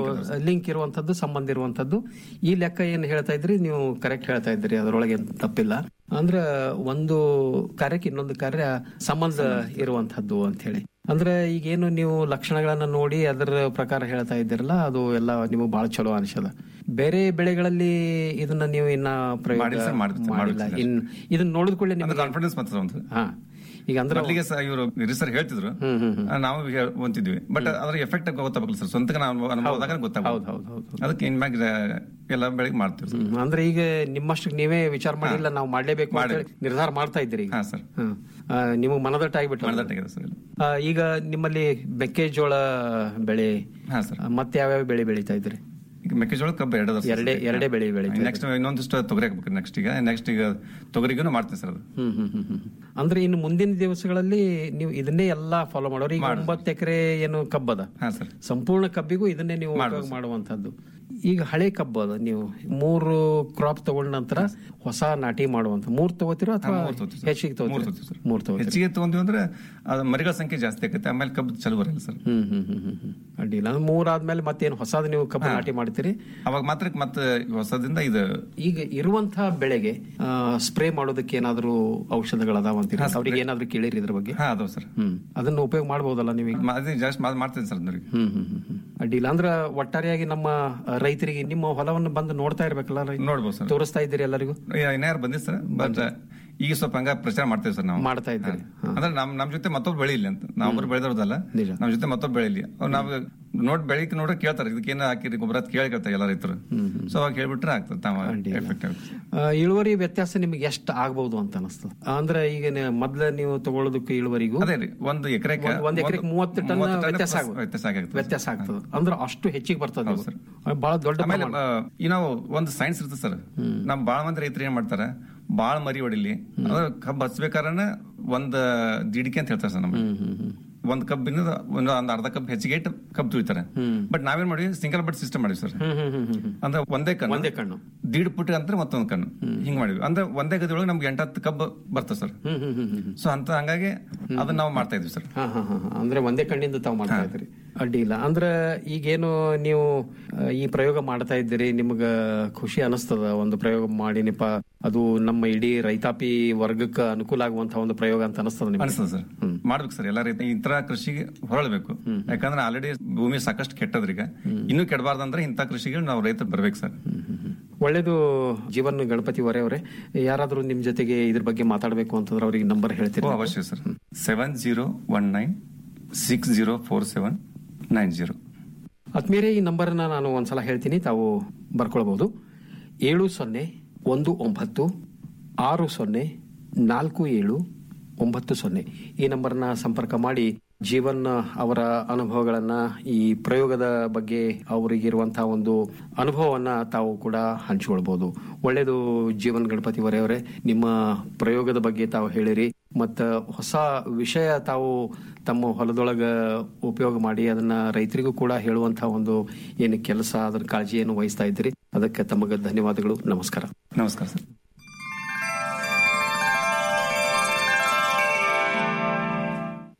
ಲಿಂಕ್ ಇರುವಂತದ್ದು ಸಂಬಂಧ ಇರುವಂತದ್ದು ಈ ಲೆಕ್ಕ ಏನ್ ಹೇಳ್ತಾ ಇದ್ರಿ ನೀವು ಕರೆಕ್ಟ್ ಹೇಳ್ತಾ ಇದ್ರಿ ಅದರೊಳಗೆ ಏನ್ ತಪ್ಪಿಲ್ಲ ಅಂದ್ರ ಒಂದು ಕಾರ್ಯಕ್ಕೆ ಇನ್ನೊಂದು ಕಾರ್ಯ ಸಂಬಂಧ ಇರುವಂತದ್ದು ಅಂತ ಹೇಳಿ ಅಂದ್ರೆ ಈಗೇನು ನೀವು ಲಕ್ಷಣಗಳನ್ನ ನೋಡಿ ಅದರ ಪ್ರಕಾರ ಹೇಳ್ತಾ ಇದ್ದೀರಲ್ಲ ಅದು ಎಲ್ಲ ನಿಮಗೆ ಬಹಳ ಚಲೋ ಅನಿಸದ ಬೇರೆ ಬೆಳೆಗಳಲ್ಲಿ ಇದನ್ನ ನೀವು ಇನ್ನ ಪ್ರಯೋಗ ಮಾಡಿಲ್ಲ sir, ಮಾಡಿಲ್ಲ, ಮಾಡಿಲ್ಲ ಮಾಡಿಲ್ಲ. ಇನ್ ಇದನ್ನ ನೋಡಿದ ಕೂಡಲೇ ನಿಮಗೆ ಕಾನ್ಫಿಡೆನ್ಸ್ ಮಾತ್ರ ಒಂದು ಹಾ ಈಗ ಅಂದ್ರೆ ಮೊದಲಿಗೆ ಇವರು ರಿಸರ್ ಹೇಳ್ತಿದ್ರು ಆ, ನಾವು ಹೇಳ್- ಹೊಂತಿದ್ವಿ ಬಟ್ ಅದ್ರ ಎಫೆಕ್ಟ್ ಗೊತ್ತಾಗಲ್ಲ ಸರ್ ಸ್ವಂತ ನಾವು ಅನುಭವದಾಗ ಗೊತ್ತಾಗ ಹೌದು ಹೌದು ಹೌದು ಅದಕ್ಕೆ ಇನ್ಮ್ಯಾಗ ಎಲ್ಲ ಬೆಳಿಗ್ಗೆ ಮಾಡ್ತೀವಿ ಸರ್ ಹ್ಮ್. ಅಂದ್ರೆ ಈಗ ನಿಮ್ಮಷ್ಟು ನೀವೇ ವಿಚಾರ ಮಾಡಿಲ್ಲ ನಾವು ಮಾಡ್ಲೇಬೇಕು ಅಂತ ಹೇಳಿ ನಿರ್ಧಾರ ಮಾಡ್ತಾ ಇದ್ದೀರಿ ಈಗ ಹಾ ಸರ್ ಹ್ಮ್. ಆ, ನಿಮಗೆ ಮನದಟ್ಟಾಗ್ಬಿಟ್ಟು ಮನದಟ್ಟಾಗಿದೆ ಸರ್ ಆ, ಈಗ ನಿಮ್ಮಲ್ಲಿ ಮೆಕ್ಕೆಜೋಳ ಬೆಳೆ ಹಾ ಸರ್ ಆ, ಮತ್ತೆ ಯಾವ್ಯಾವ ಬೆಳೆ ಬೆಳೀತಾ ಇದ್ರಿ ಈಗ ಮೆಕ್ಕೆಜೋಳ ಕಬ್ಬು ಎರಡು ಎರಡೇ ಎರಡೇ ಬೆಳೆ ಬೆಳೀತಾ ನೆಕ್ಸ್ಟ್ ಇನ್ನೊಂದಿಷ್ಟು ತೊಗರಿ ಹಾಕ್ಬೇಕು ನೆಕ್ಸ್ಟ್ ಈಗ ನೆಕ್ಸ್ಟ್ ಈಗ ತೊಗರಿಗೂ ಮಾಡ್ತೀನಿ ಸರ್ ಅದು ಹ್ಮ್ ಹ್ಮ್ ಹ್ಮ್ ಹ್ಮ್. ಅಂದ್ರೆ ಇನ್ನು ಮುಂದಿನ ದಿವಸಗಳಲ್ಲಿ ನೀವು ಇದನ್ನೇ ಎಲ್ಲಾ ಫಾಲೋ ಮಾಡೋರು ಈಗ ಒಂಬತ್ತು ಎಕರೆ ಏನು ಕಬ್ಬದ ಹಾ ಸರ್ ಸಂಪೂರ್ಣ ಕಬ್ಬಿಗೂ ಇದನ್ನೇ ನೀವು ಉಪಯೋಗ ಮಾಡುವಂತದ್ದು ಈಗ ಹಳೆ ಕಬ್ಬು ಅದ ನೀವು ಮೂರು ಕ್ರಾಪ್ ತಗೊಂಡ ನಂತರ ಹೊಸ ನಾಟಿ ಮಾಡುವಂತ ಮೂರ್ ತಗೋತಿರೋ ಅಥವಾ ಮೂರ್ ತಗೋತೀವಿ sir. ಹೆಚ್ಚಿಗೆ ಮೂರ್ ತಗೋತೀರೋ ತಗೋತೀವಿ sir. ಮೂರ್ ತಗೋತೀರಿ ಹೆಚ್ಚಿಗೆ ತಗೊಂತೀವಿ ಅಂದ್ರೆ ಅದು ಮರಿಗಳ ಸಂಖ್ಯೆ ಜಾಸ್ತಿ ಆಗುತ್ತೆ ಆಮೇಲೆ ಕಬ್ಬು ಚಲೋ ಬರಲ್ಲ ಸರ್ ಹ್ಮ್ ಹ್ಮ್ ಹ್ಮ್ ಹ್ಮ್ ಹ್ಮ್ ಅಡ್ಡಿಲ್ಲ ಅಂದ್ರೆ ಮೂರ್ ಆದ್ಮೇಲೆ ಮತ್ತೇನು ಹೊಸದು ನೀವು ಕಬ್ಬು ನಾಟಿ ಮಾಡ್ತೀರಿ ಅವಾಗ ಮಾತ್ರ ಮತ್ತೆ ಹೊಸದಿಂದ ಇದು ಈಗ ಇರುವಂತಹ ಬೆಳೆಗೆ ಸ್ಪ್ರೇ ಮಾಡೋದಕ್ಕೆ ಏನಾದ್ರು ಔಷಧಗಳದಾವ ಅಂತೀರಿ ಅವ್ರಿಗೆ ಏನಾದ್ರು ಕೇಳಿರಿ ಇದ್ರ ಬಗ್ಗೆ ಹಾ ಅದಾವ ಸರ್ ಹ್ಮ್ ಅದನ್ನ ಉಪಯೋಗ ಮಾಡಬಹುದಲ್ಲ ನೀವೀಗ ಅದೇ ಜಾಸ್ತಿ ಮಾಡ್- ಮಾಡ್ತೀನಿ ಸರ್ ಅದನ್ನ ಹ್ಮ್ ಹ್ಮ್ ಹ್ಮ್ ಹ್ಮ್. ಅಡ್ಡಿಲ್ಲ ಅಂದ್ರ ಒಟ್ಟಾರೆಯಾಗಿ ನಮ್ಮ ಆ, ರೈತರಿಗೆ ನಿಮ್ಮ ಹೊಲವನ್ನು ಬಂದು ನೋಡ್ತಾ ಇರ್ಬೇಕಲ್ಲ ರೈ- ನೋಡ್ಬೋದು ಸರ್ ತೋರಿಸ್ತಾ ಇದ್ದೀರಿ ಎಲ್ಲರಿಗೂ ಇನ್ಯಾರು ಬಂದಿದೆ ಸರ್ ಬಟ್ ಈಗ ಸ್ವಲ್ಪ ಹಂಗ ಪ್ರಚಾರ ಮಾಡ್ತೇವೆ ಸರ್ ನಾವು ಮಾಡ್ತಾ ಇದ್ದೀರಿ ಅಂದ್ರೆ ನಮ್ ನಮ್ ಜೊತೆ ಮತ್ತೊಬ್ರು ಬೆಳಿಲಿ ಅಂತ ನಾವೊಬ್ರು ಬೆಳೆದವ್ರದಲ್ಲ ನಿಜ. ನಮ್ ಜೊತೆ ಮತ್ತೊಬ್ರು ಬೆಳಿಲಿ ಅವ್ರು ನಾವು ನೋಡ್ ಬೆಳಿಕ್ ನೋಡ್ರೆ ಕೇಳ್ತಾರೆ ಇದಕ್ಕೇನ ಹಾಕಿರಿ ಗೊಬ್ಬರ ಅಂತ ಕೇಳಿ ಕೇಳ್ತಾರೆ ಎಲ್ಲ ರೈತರು ಸೊ ಅವಾಗ ಹೇಳ್ಬಿಟ್ರೆ ಆಗ್ತದೆ ತಾವ ಎಫೆಕ್ಟ್ ಆಗುತ್ತೆ ಆ, ಇಳುವರಿ ವ್ಯತ್ಯಾಸ ನಿಮಗೆ ಎಷ್ಟು ಆಗ್ಬಹುದು ಅಂತ ಅನಿಸ್ತದೆ ಅಂದ್ರೆ ಈಗ ನೆ- ಮೊದ್ಲ ನೀವು ತಗೊಳ್ಳೋದಕ್ಕೆ ಇಳುವರಿಗೂ ಅದೇ ರೀ ಒಂದು ಎಕರೆಗೆ ಒಂದ್- ಒಂದ್ ಎಕರೆಗೆ ಮೂವತ್ತು ಟನ್ ವ್ಯತ್ಯಾಸ ಆಗ್ಬೋದು. ವ್ಯತ್ಯಾಸ ಆಗುತ್ತೆ ವ್ಯತ್ಯಾಸ ಆಗ್ತದೆ ಅಂದ್ರೆ ಅಷ್ಟು ಹೆಚ್ಚಿಗೆ ಬರ್ತದೆ ಇದು. ಬಹಳ ದೊಡ್ಡ ಆಮೇಲೆ ಪ್ರಮಾಣ. ಆ, ಈ ನಾವು ಒಂದು ಸೈನ್ಸ್ ಇರುತ್ತೆ ಸರ್ ನಮ್ ಬಾಳ ಮಂದಿ ರೈತರು ಏನ್ ಮಾಡ್ತಾರೆ ಬಾಳ ಮರಿ ಹೊಡಿಲಿ ಅದ್ರ ಕಬ್ಬು ಹಚ್ಬೇಕಾದ್ರೆ ಒಂದ್ ದಿಡಿಕೆ ಅಂತ ಹೇಳ್ತಾರೆ ಸರ್ ನಮ್ಗೆ ಒಂದ್ ಕಬ್ಬಿನ ಒಂದು ಒಂದ್ ಅರ್ಧ ಕಪ್ ಹೆಚ್ಚಿಗೆ ಇಟ್ಟು ಕಬ್ಬು ತುಳಿತಾರೆ ಬಟ್ ನಾವೇನ್ ಮಾಡಿವಿ ಸಿಂಗಲ್ ಬಟ್ ಸಿಸ್ಟಮ್ ಮಾಡಿವಿ ಸರ್ ಹ್ಮ್ ಹ್ಮ್ ಹ್ಮ್ ಹ್ಮ್ ಹ್ಮ್. ಅಂದ್ರೆ ಒಂದೇ ಕಣ್ಣು ಒಂದೇ ಕಣ್ಣು ದೀಡ್ ಪುಟ್ ಅಂತ ಮತ್ತೊಂದ್ ಕಣ್ಣು ಹಿಂಗ್ ಮಾಡಿವಿ ಅಂದ್ರೆ ಒಂದೇ ಗದಿಯೊಳಗೆ ನಮ್ಗೆ ಎಂಟತ್ತು ಕಬ್ಬು ಬರ್ತದೆ ಸರ್ ಹ್ಮ್ ಹ್ಮ್ ಹ್ಮ್ ಹ್ಮ್ ಸೊ ಅಂತ ಹಂಗಾಗಿ ಅದನ್ನ ನಾವು ಮಾಡ್ತಾ ಇದ್ವಿ ಸರ್ ಹಾ ಹಾ ಹಾ ಹಾ. ಅಂದ್ರೆ ಒಂದೇ ಕಣ್ಣಿಂದ ತಾವು ಮಾಡ್ತಾ ಇದ್ರಿ ಅಡ್ಡಿ ಇಲ್ಲ ಅಂದ್ರೆ ಈಗೇನು ನೀವು ಆ, ಈ ಪ್ರಯೋಗ ಮಾಡ್ತಾ ಇದ್ದೀರಿ ನಿಮ್ಗ ಖುಷಿ ಅನಿಸ್ತದ ಒಂದು ಪ್ರಯೋಗ ಮಾಡಿನಿಪ್ಪ ಅದು ನಮ್ಮ ಇಡೀ ರೈತಾಪಿ ವರ್ಗಕ್ಕೆ ಅನುಕೂಲ ಆಗುವಂತ ಒಂದು ಪ್ರಯೋಗ ಅಂತ ಅನಿಸ್ತದ ನಿಮ್ಗೆ ಅನಿಸ್ತದೆ ಸರ್ ಮಾಡ್ಬೇಕು ಸರ್ ಎಲ್ಲ ರೈತ ಈ ತರ ಕೃಷಿಗೆ ಹೊರಳ್ಬೇಕು ಯಾಕಂದ್ರೆ ಆಲ್ರೆಡಿ ಭೂಮಿ ಸಾಕಷ್ಟು ಕೆಟ್ಟದ್ರೀಗ ಇನ್ನೂ ಕೆಡಬಾರ್ದಂದ್ರೆ ಇಂಥ ಕೃಷಿಗೆ ನಾವು ರೈತರು ಬರ್ಬೇಕು ಸರ್ ಒಳ್ಳೇದು ಜೀವನ್ ಗಣಪತಿ ವರೆ ಅವರೇ ಯಾರಾದ್ರೂ ನಿಮ್ ಜೊತೆಗೆ ಇದ್ರ ಬಗ್ಗೆ ಮಾತಾಡಬೇಕು ಅಂತಂದ್ರೆ ಅವ್ರಿಗೆ ನಂಬರ್ ಹೇಳ್ತೀರಿ ಓ, ಅವಶ್ಯ sir seven zero one nine six zero four seven nine zero ಆತ್ಮೀಯರೇ ಈ ನಂಬರ್ನ ನಾನು ಒಂದ್ಸಲ ಹೇಳ್ತೀನಿ ತಾವು ಬರ್ಕೊಳ್ಬಹುದು ಏಳು ಸೊನ್ನೆ ಒಂದು ಒಂಬತ್ತು ಆರು ಸೊನ್ನೆ ನಾಲ್ಕು ಏಳು ಒಂಬತ್ತು ಸೊನ್ನೆ ಈ ನಂಬರ್ನ ಸಂಪರ್ಕ ಮಾಡಿ ಜೀವನ್ ಅವರ ಅನುಭವಗಳನ್ನ ಈ ಪ್ರಯೋಗದ ಬಗ್ಗೆ ಅವರಿಗಿರುವಂತಹ ಒಂದು ಅನುಭವವನ್ನ ತಾವು ಕೂಡ ಹಂಚಿಕೊಳ್ಬಹುದು ಒಳ್ಳೇದು ಜೀವನ್ ಗಣಪತಿ ಅವರೇ ನಿಮ್ಮ ಪ್ರಯೋಗದ ಬಗ್ಗೆ ತಾವು ಹೇಳಿರಿ ಮತ್ತ ಹೊಸ ವಿಷಯ ತಾವು ತಮ್ಮ ಹೊಲದೊಳಗ ಉಪಯೋಗ ಮಾಡಿ ಅದನ್ನ ರೈತರಿಗೂ ಕೂಡ ಹೇಳುವಂತಹ ಒಂದು ಏನು ಕೆಲಸ ಅದರ ಕಾಳಜಿಯನ್ನು ವಹಿಸ್ತಾ ಇದ್ದೀರಿ ಅದಕ್ಕೆ ತಮಗೆ ಧನ್ಯವಾದಗಳು ನಮಸ್ಕಾರ ನಮಸ್ಕಾರ ಸರ್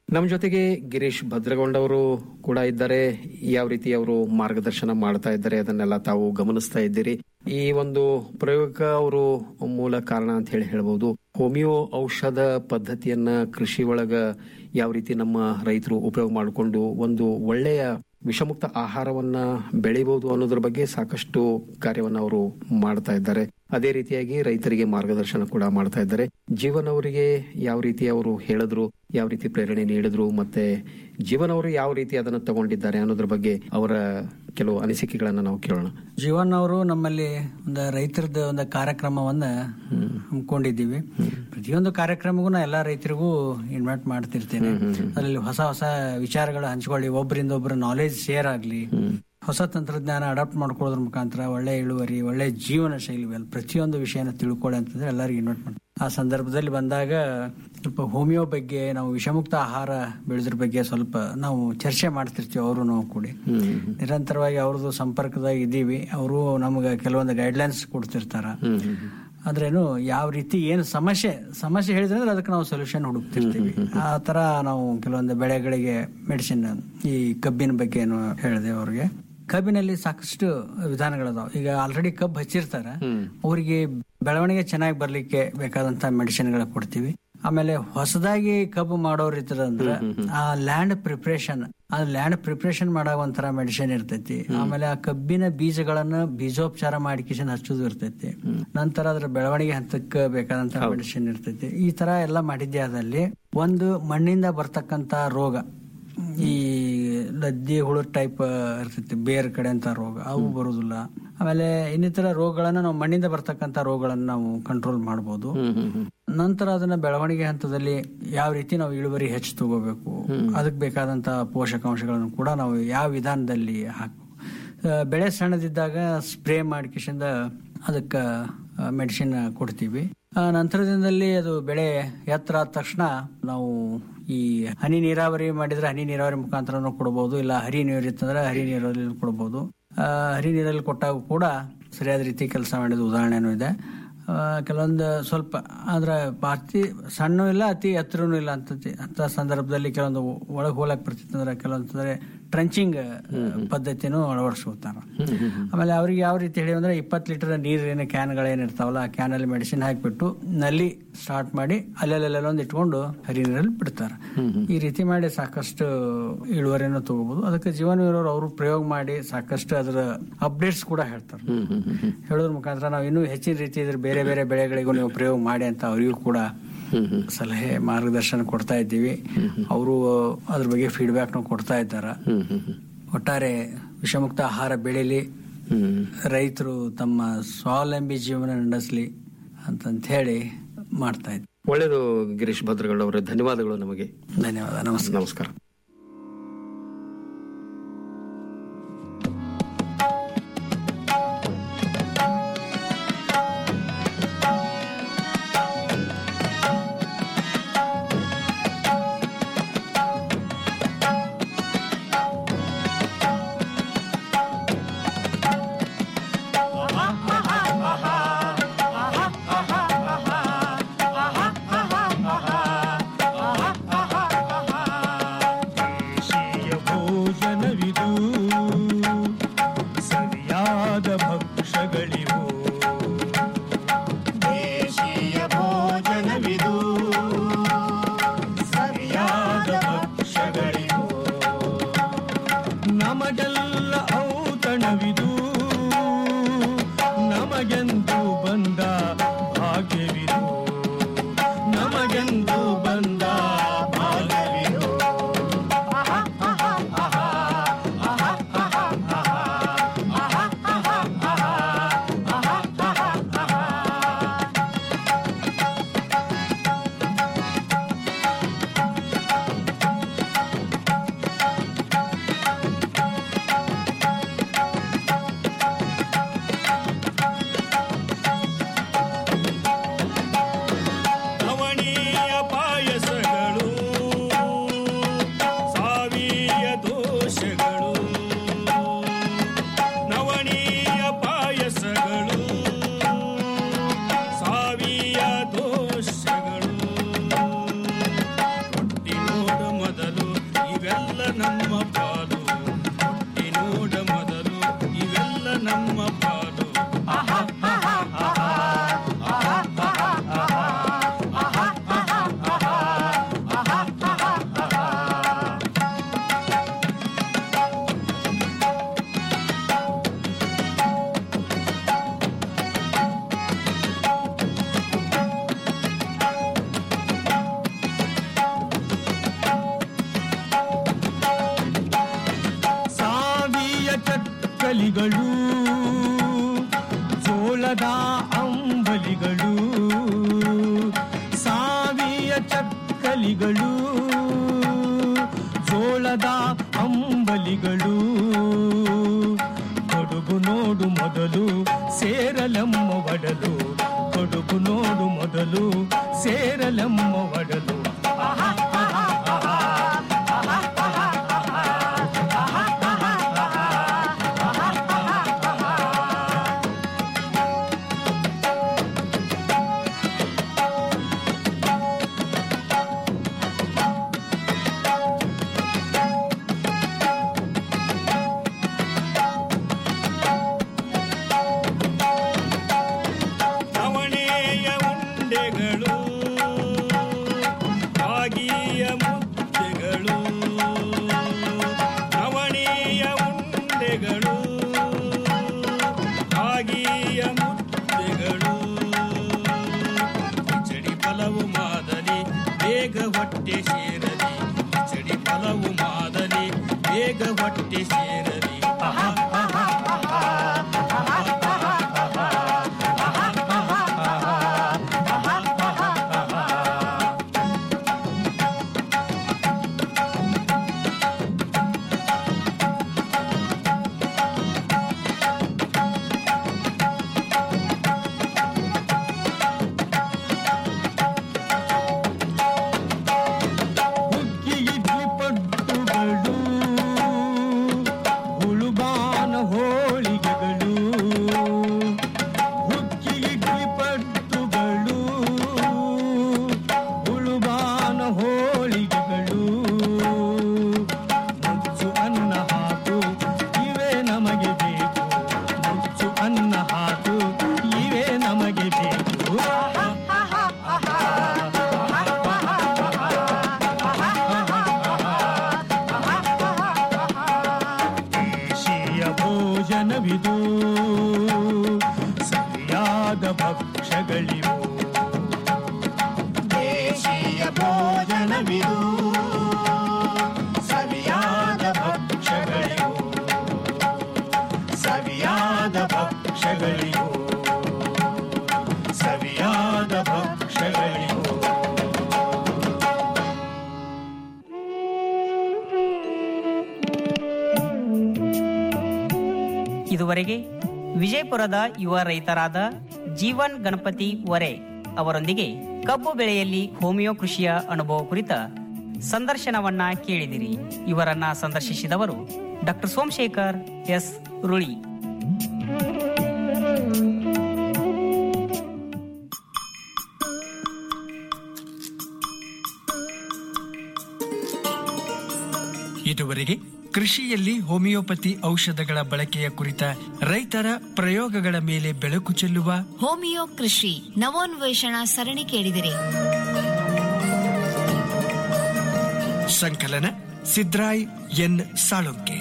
ನಮ್ಮ ಜೊತೆಗೆ ಗಿರೀಶ್ ಭದ್ರಗೊಂಡವರು ಕೂಡ ಇದ್ದಾರೆ ಯಾವ ರೀತಿ ಅವರು ಮಾರ್ಗದರ್ಶನ ಮಾಡ್ತಾ ಇದ್ದಾರೆ ಅದನ್ನೆಲ್ಲ ತಾವು ಗಮನಿಸ್ತಾ ಇದ್ದೀರಿ ಈ ಒಂದು ಪ್ರಯೋಗ ಅವರು ಮೂಲ ಕಾರಣ ಅಂತ ಹೇಳಿ ಹೇಳ್ಬೋದು ಹೋಮಿಯೋ ಔಷಧ ಪದ್ಧತಿಯನ್ನ ಕೃಷಿ ಒಳಗ ಯಾವ ರೀತಿ ನಮ್ಮ ರೈತರು ಉಪಯೋಗ ಮಾಡಿಕೊಂಡು ಒಂದು ಒಳ್ಳೆಯ ವಿಷಮುಕ್ತ ಆಹಾರವನ್ನ ಬೆಳಿಬಹುದು ಅನ್ನೋದ್ರ ಬಗ್ಗೆ ಸಾಕಷ್ಟು ಕಾರ್ಯವನ್ನ ಅವರು ಮಾಡ್ತಾ ಇದ್ದಾರೆ ಅದೇ ರೀತಿಯಾಗಿ ರೈತರಿಗೆ ಮಾರ್ಗದರ್ಶನ ಕೂಡ ಮಾಡ್ತಾ ಇದ್ದಾರೆ ಜೀವನ್ ಅವರಿಗೆ ಯಾವ ರೀತಿ ಅವರು ಹೇಳಿದ್ರು ಯಾವ ರೀತಿ ಪ್ರೇರಣೆ ನೀಡಿದ್ರು ಮತ್ತೆ ಜೀವನ್ ಅವರು ಯಾವ ರೀತಿ ಅದನ್ನ ತಗೊಂಡಿದ್ದಾರೆ ಅನ್ನೋದ್ರ ಬಗ್ಗೆ ಅವರ ಕೆಲವು ಅನಿಸಿಕೆಗಳನ್ನ ನಾವು ಕೇಳೋಣ ಜೀವನ್ ಅವರು ನಮ್ಮಲ್ಲಿ ಒಂದು ರೈತರದ ಒಂದು ಕಾರ್ಯಕ್ರಮವನ್ನ ಹಮ್ಮಿಕೊಂಡಿದ್ದೀವಿ ಪ್ರತಿಯೊಂದು ಕಾರ್ಯಕ್ರಮಗೂ ನಾ ಎಲ್ಲಾ ರೈತರಿಗೂ ಇನ್ವೈಟ್ ಮಾಡ್ತಿರ್ತೇನೆ ಅದರಲ್ಲಿ ಹೊಸ ಹೊಸ ವಿಚಾರಗಳು ಹಂಚ್ಕೊಳ್ಳಿ ಒಬ್ಬರಿಂದ ಒಬ್ಬರ ನಾಲೆಜ್ ಶೇರ್ ಆಗ್ಲಿ ಹೊಸ ತಂತ್ರಜ್ಞಾನ ಅಡಾಪ್ಟ್ ಮಾಡ್ಕೊಳ್ಳೋದ್ರ ಮುಖಾಂತರ ಒಳ್ಳೆ ಇಳುವರಿ ಒಳ್ಳೆ ಜೀವನ ಶೈಲಿ ಇವೆಲ್ಲ ಪ್ರತಿಯೊಂದು ವಿಷಯನ ತಿಳ್ಕೊಳ್ಳಿ ಅಂತಂದ್ರೆ ಎಲ್ಲರಿಗೂ ಇನ್ವೈಟ್ ಮಾಡ್ತೀವಿ ಆ ಸಂದರ್ಭದಲ್ಲಿ ಬಂದಾಗ ಸ್ವಲ್ಪ ಹೋಮಿಯೋ ಬಗ್ಗೆ ನಾವು ವಿಷಮುಕ್ತ ಆಹಾರ ಬೆಳೆದ್ರ ಬಗ್ಗೆ ಸ್ವಲ್ಪ ನಾವು ಚರ್ಚೆ ಮಾಡ್ತಿರ್ತೀವಿ ಅವರು ನಾವು ಕೂಡಿ ನಿರಂತರವಾಗಿ ಅವ್ರದ್ದು ಸಂಪರ್ಕದಾಗ ಇದ್ದೀವಿ ಅವರು ನಮ್ಗೆ ಕೆಲವೊಂದು ಗೈಡ್ಲೈನ್ಸ್ ಕೊಡ್ತಿರ್ತಾರ ಆದ್ರೇನು ಯಾವ ರೀತಿ ಏನು ಸಮಸ್ಯೆ ಸಮಸ್ಯೆ ಹೇಳಿದ್ರೆ ಅಂದ್ರೆ ಅದಕ್ಕೆ ನಾವು ಸೊಲ್ಯೂಷನ್ ಹುಡುಕ್ತಿರ್ತೀವಿ ಆ ತರ ನಾವು ಕೆಲವೊಂದು ಬೆಳೆಗಳಿಗೆ ಮೆಡಿಸಿನ್ ಈ ಕಬ್ಬಿನ ಬಗ್ಗೆ ಏನು ಹೇಳಿದೆ ಅವ್ರಿಗೆ ಕಬ್ಬಿನಲ್ಲಿ ಸಾಕಷ್ಟು ವಿಧಾನಗಳದಾವ ಈಗ ಆಲ್ರೆಡಿ ಕಬ್ಬು ಹಚ್ಚಿರ್ತಾರ ಅವರಿಗೆ ಬೆಳವಣಿಗೆ ಚೆನ್ನಾಗಿ ಬರ್ಲಿಕ್ಕೆ ಬೇಕಾದಂತ ಮೆಡಿಸಿನ್ಗಳ ಕೊಡ್ತೀವಿ ಆಮೇಲೆ ಹೊಸದಾಗಿ ಕಬ್ಬು ಮಾಡೋರ್ ಇರ್ತದಂದ್ರ ಆ ಲ್ಯಾಂಡ್ ಪ್ರಿಪ್ರೇಷನ್ ಆ ಲ್ಯಾಂಡ್ ಪ್ರಿಪ್ರೇಷನ್ ಮಾಡೋ ಒಂಥರ ಮೆಡಿಸಿನ್ ಇರ್ತೈತಿ ಆಮೇಲೆ ಆ ಕಬ್ಬಿನ ಬೀಜಗಳನ್ನ ಬೀಜೋಪಚಾರ ಮಾಡಿಕಿಶನ್ ಹಚ್ಚೋದು ಇರ್ತೈತಿ ನಂತರ ಅದ್ರ ಬೆಳವಣಿಗೆ ಹಂತಕ್ಕೆ ಬೇಕಾದಂತ ಮೆಡಿಸಿನ್ ಇರ್ತೈತಿ ಈ ತರ ಎಲ್ಲ ಮಾಡಿದ್ದೆ ಅದಲ್ಲಿ ಒಂದು ಮಣ್ಣಿಂದ ಬರ್ತಕ್ಕಂತ ರೋಗ ಈ ಲದ್ದಿ ಹುಳು ಟೈಪ್ ಇರ್ತೈತಿ ಬೇರ್ ಕಡೆ ಅಂತ ರೋಗ ಅವು ಬರುದಿಲ್ಲ ಆಮೇಲೆ ಇನ್ನಿತರ ರೋಗಗಳನ್ನ ನಾವು ಮಣ್ಣಿಂದ ಬರ್ತಕ್ಕಂತ ರೋಗಗಳನ್ನ ನಾವು ಕಂಟ್ರೋಲ್ ಮಾಡಬಹುದು ನಂತರ ಅದನ್ನ ಬೆಳವಣಿಗೆ ಹಂತದಲ್ಲಿ ಯಾವ ರೀತಿ ನಾವು ಇಳುವರಿ ಹೆಚ್ಚು ತಗೋಬೇಕು ಅದಕ್ಕೆ ಬೇಕಾದಂತ ಪೋಷಕಾಂಶಗಳನ್ನು ಕೂಡ ನಾವು ಯಾವ ವಿಧಾನದಲ್ಲಿ ಹಾಕಬೇಕು ಆ, ಬೆಳೆ ಸಣ್ಣದಿದ್ದಾಗ ಸ್ಪ್ರೇ ಮಾಡಿಕಿಸಿಂದ ಅದಕ್ಕೆ ಮೆಡಿಸಿನ್ ಕೊಡ್ತೀವಿ ಆ, ನಂತರ ದಿನದಲ್ಲಿ ಅದು ಬೆಳೆ ಎತ್ತರ ಆದ ತಕ್ಷಣ ನಾವು ಈ ಹನಿ ನೀರಾವರಿ ಮಾಡಿದ್ರೆ ಹನಿ ನೀರಾವರಿ ಮುಖಾಂತರ ಕೊಡಬಹುದು ಇಲ್ಲ ಹರಿ ನೀರು ಇತ್ತಂದ್ರೆ ಹರಿ ನೀರಲ್ಲಿ ಕೊಡಬಹುದು ಆ, ಹರಿ ನೀರಲ್ಲಿ ಕೊಟ್ಟಾಗ ಕೂಡ ಸರಿಯಾದ ರೀತಿ ಕೆಲಸ ಮಾಡಿದ ಉದಾಹರಣೆನೂ ಇದೆ ಆ, ಕೆಲವೊಂದು ಸ್ವಲ್ಪ ಆದ್ರೆ ಅತಿ ಸಣ್ಣ ಇಲ್ಲ ಅತಿ ಎತ್ತರನೂ ಇಲ್ಲ ಅಂತತಿ ಅಂತ ಸಂದರ್ಭದಲ್ಲಿ ಕೆಲವೊಂದು ಒಳಗೆ ಹೋಲಕ್ ಬರ್ತಿತ್ತಂದ್ರೆ ಕೆಲವೊಂದ್ರೆ ಟ್ರಂಚಿಂಗ್ ಪದ್ಧತಿನೂ ಅಳವಡಿಸ್ಕೊತಾರ ಆಮೇಲೆ ಅವ್ರಿಗೆ ಯಾವ ರೀತಿ ಹೇಳಿ ಅಂದ್ರೆ ಇಪ್ಪತ್ತು ಲೀಟರ್ ನೀರಿನ ಕ್ಯಾನ್ಗಳು ಏನಿರ್ತಾವಲ್ಲ ಆ ಕ್ಯಾನ್ ಅಲ್ಲಿ ಮೆಡಿಸಿನ್ ಹಾಕಿಬಿಟ್ಟು ನಲ್ಲಿ ಸ್ಟಾರ್ಟ್ ಮಾಡಿ ಅಲ್ಲೆಲ್ಲೆಲ್ಲೊಂದು ಇಟ್ಕೊಂಡು ಹರಿ ನೀರಲ್ಲಿ ಬಿಡ್ತಾರೆ ಈ ರೀತಿ ಮಾಡಿ ಸಾಕಷ್ಟು ಇಳುವರಿಯನ್ನು ತಗೋಬಹುದು ಅದಕ್ಕೆ ಜೀವನ ಇರೋರು ಅವರು ಪ್ರಯೋಗ ಮಾಡಿ ಸಾಕಷ್ಟು ಅದರ ಅಪ್ಡೇಟ್ಸ್ ಕೂಡ ಹೇಳ್ತಾರೆ ಹೇಳೋದ್ರ ಮುಖಾಂತರ ನಾವು ಇನ್ನೂ ಹೆಚ್ಚಿನ ರೀತಿ ಇದ್ರ ಬೇರೆ ಬೇರೆ ಬೆಳೆಗಳಿಗೂ ನೀವು ಪ್ರಯೋಗ ಮಾಡಿ ಅಂತ ಅವರಿಗೂ ಕೂಡ ಸಲಹೆ ಮಾರ್ಗದರ್ಶನ ಕೊಡ್ತಾ ಇದ್ದೀವಿ ಅವರು ಅದ್ರ ಬಗ್ಗೆ ಫೀಡ್ಬ್ಯಾಕ್ ಕೊಡ್ತಾ ಇದ್ದಾರೆ ಒಟ್ಟಾರೆ ವಿಷಮುಕ್ತ ಆಹಾರ ಬೆಳೀಲಿ ರೈತರು ತಮ್ಮ ಸ್ವಾವಲಂಬಿ ಜೀವನ ನಡೆಸಲಿ ಅಂತಂತ ಹೇಳಿ ಮಾಡ್ತಾ ಇದ್ವಿ ಒಳ್ಳೇದು ಗಿರೀಶ್ ಭದ್ರಗೌಡ ಅವರೇ ಧನ್ಯವಾದಗಳು ನಮಗೆ ಧನ್ಯವಾದ ನಮಸ್ಕಾರ ನಮಸ್ಕಾರ ಅಂಬಲಿಗಳು ಜೋಳದ ಅಂಬಲಿಗಳು ಕೊಡುಗು ನೋಡು ಮೊದಲು ಸೇರಲಮ್ಮ ಒಡಲು ಕೊಡುಗು ನೋಡು ಮೊದಲು ಸೇರಲಮ್ಮ ಒಡಲು ನವಣೆಯ ಉಂಡೆಗಳು ರಾಗಿಯ ಮುದ್ದೆಗಳು ನವಣೆಯ ಉಂಡೆಗಳು ರಾಗಿಯ ಮುದ್ದೆಗಳು ಕಿಚಡಿ ಫಲವು ಮಾದಲಿ ಬೇಗ ಹೊಟ್ಟೆ ಸೇರಲಿ ಕಿಚಡಿ ಫಲವು ಮಾದಲಿ ಬೇಗ ಹೊಟ್ಟೆ ಸೇರಲಿ ಹುಗ್ಗಿ ಇಡ್ಲಿ ಪಟ್ಟುಗಳು ಹುಳುಬಾನ ಹೋಳಿಗೆಗಳು ಹುಗ್ಗಿ ಇಡ್ಲಿ ಪಟ್ಟುಗಳು ಹುಳುಬಾನ ಹೋಳಿಗೆಗಳು ಮುಚ್ಚು ಅನ್ನ ಹಾಕು ಇವೇ ನಮಗೆ ಬೇಕು ಮುಚ್ಚು ಅನ್ನ ಹಾಕು ಇವೇ ನಮಗೆ ಬೇಕು ದೇಶೀಯ ಭೋಜನವಿದು ಸರಿಯಾದ ಭಕ್ಷ್ಯಗಳಿವು ದೇಶೀಯ ಭೋಜನವಿದು ಸರಿಯಾದ ಭಕ್ಷ್ಯಗಳಿವು ಸರಿಯಾದ ಭಕ್ಷ್ಯಗಳಿವು ಸರಿಯಾದ ಭಕ್ಷ್ಯಗಳಿವು ಇದುವರೆಗೆ ವಿಜಯಪುರದ ಯುವ ರೈತರಾದ ಜೀವನ್ ಗಣಪತಿ ವರೆ ಅವರೊಂದಿಗೆ ಕಬ್ಬು ಬೆಳೆಯಲ್ಲಿ ಹೋಮಿಯೋ ಕೃಷಿಯ ಅನುಭವ ಕುರಿತ ಸಂದರ್ಶನವನ್ನ ಕೇಳಿದಿರಿ ಇವರನ್ನ ಸಂದರ್ಶಿಸಿದವರು ಡಾಕ್ಟರ್ ಸೋಮಶೇಖರ್ ಎಸ್ ರುಳಿ ಇದುವರೆಗೆ ಕೃಷಿಯಲ್ಲಿ ಹೋಮಿಯೋಪತಿ ಔಷಧಗಳ ಬಳಕೆಯ ಕುರಿತ ರೈತರ ಪ್ರಯೋಗಗಳ ಮೇಲೆ ಬೆಳಕು ಚೆಲ್ಲುವ ಹೋಮಿಯೋ ಕೃಷಿ ನವೋನ್ವೇಷಣಾ ಸರಣಿ ಕೇಳಿದಿರಿ ಸಂಕಲನ ಸಿದ್ರಾಯ್ ಎನ್ ಸಾಳುಂಕೆ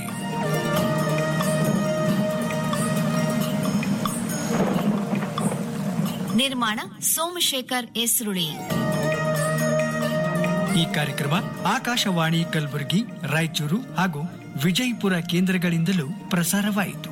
ನಿರ್ಮಾಣ ಸೋಮಶೇಖರ್ ಎಸ್ ರುಳಿ ಈ ಕಾರ್ಯಕ್ರಮ ಆಕಾಶವಾಣಿ ಕಲಬುರಗಿ ರಾಯಚೂರು ಹಾಗೂ ವಿಜಯಪುರ ಕೇಂದ್ರಗಳಿಂದಲೂ ಪ್ರಸಾರವಾಯಿತು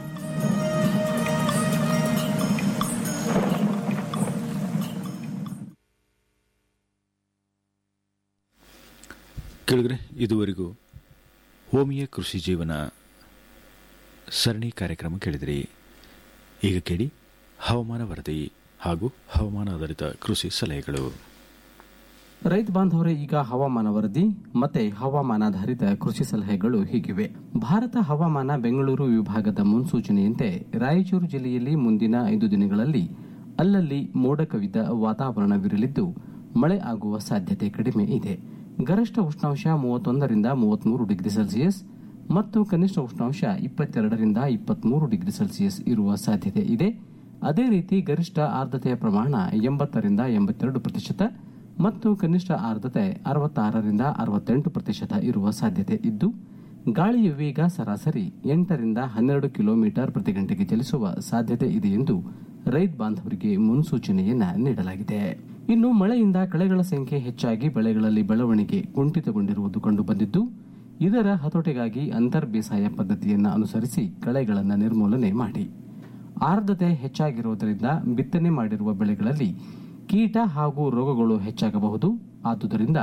ಕೇಳಿದ್ರೆ ಇದುವರೆಗೂ ಹೋಮಿಯ ಕೃಷಿ ಜೀವನ ಸರಣಿ ಕಾರ್ಯಕ್ರಮ ಕೇಳಿದಿರಿ ಈಗ ಕೇಳಿ ಹವಾಮಾನ ವರದಿ ಹಾಗೂ ಹವಾಮಾನ ಆಧಾರಿತ ಕೃಷಿ ಸಲಹೆಗಳು ರೈತ ಬಾಂಧವರೇ ಈಗ ಹವಾಮಾನ ವರದಿ ಮತ್ತೆ ಹವಾಮಾನಾಧಾರಿತ ಕೃಷಿ ಸಲಹೆಗಳು ಹೀಗಿವೆ ಭಾರತ ಹವಾಮಾನ ಬೆಂಗಳೂರು ವಿಭಾಗದ ಮುನ್ಸೂಚನೆಯಂತೆ ರಾಯಚೂರು ಜಿಲ್ಲೆಯಲ್ಲಿ ಮುಂದಿನ ಐದು ದಿನಗಳಲ್ಲಿ ಅಲ್ಲಲ್ಲಿ ಮೋಡ ಕವಿದ ವಾತಾವರಣವಿರಲಿದ್ದು ಮಳೆ ಆಗುವ ಸಾಧ್ಯತೆ ಕಡಿಮೆ ಇದೆ ಗರಿಷ್ಠ ಉಷ್ಣಾಂಶ ಮೂವತ್ತೊಂದರಿಂದ ಮೂವತ್ಮೂರು ಡಿಗ್ರಿ ಸೆಲ್ಸಿಯಸ್ ಮತ್ತು ಕನಿಷ್ಠ ಉಷ್ಣಾಂಶ ಇಪ್ಪತ್ತೆರಡರಿಂದ ಇಪ್ಪತ್ಮೂರು ಡಿಗ್ರಿ ಸೆಲ್ಸಿಯಸ್ ಇರುವ ಸಾಧ್ಯತೆ ಇದೆ ಅದೇ ರೀತಿ ಗರಿಷ್ಠ ಆರ್ದ್ರತೆಯ ಪ್ರಮಾಣ ಎಂಬತ್ತರಿಂದ ಎಂಬತ್ತೆರಡು ಪ್ರತಿಶತ ಮತ್ತು ಕನಿಷ್ಠ ಆರ್ದ್ರತೆ ಅರವತ್ತಾರರಿಂದ ಅರವತ್ತೆಂಟು ಪ್ರತಿಶತ ಇರುವ ಸಾಧ್ಯತೆ ಇದ್ದು ಗಾಳಿಯ ವೇಗ ಸರಾಸರಿ ಎಂಟರಿಂದ ಹನ್ನೆರಡು ಕಿಲೋಮೀಟರ್ ಪ್ರತಿ ಗಂಟೆಗೆ ಚಲಿಸುವ ಸಾಧ್ಯತೆ ಇದೆ ಎಂದು ರೈತ ಬಾಂಧವರಿಗೆ ಮುನ್ಸೂಚನೆಯನ್ನ ನೀಡಲಾಗಿದೆ ಇನ್ನು ಮಳೆಯಿಂದ ಕಳೆಗಳ ಸಂಖ್ಯೆ ಹೆಚ್ಚಾಗಿ ಬೆಳೆಗಳಲ್ಲಿ ಬೆಳವಣಿಗೆ ಕುಂಠಿತಗೊಂಡಿರುವುದು ಕಂಡುಬಂದಿದ್ದು ಇದರ ಹತೋಟಿಗಾಗಿ ಅಂತರ್ ಬೇಸಾಯ ಪದ್ಧತಿಯನ್ನು ಅನುಸರಿಸಿ ಕಳೆಗಳನ್ನು ನಿರ್ಮೂಲನೆ ಮಾಡಿ ಆರ್ದ್ರತೆ ಹೆಚ್ಚಾಗಿರುವುದರಿಂದ ಬಿತ್ತನೆ ಮಾಡಿರುವ ಬೆಳೆಗಳಲ್ಲಿ ಕೀಟ ಹಾಗೂ ರೋಗಗಳು ಹೆಚ್ಚಾಗಬಹುದು ಆದುದರಿಂದ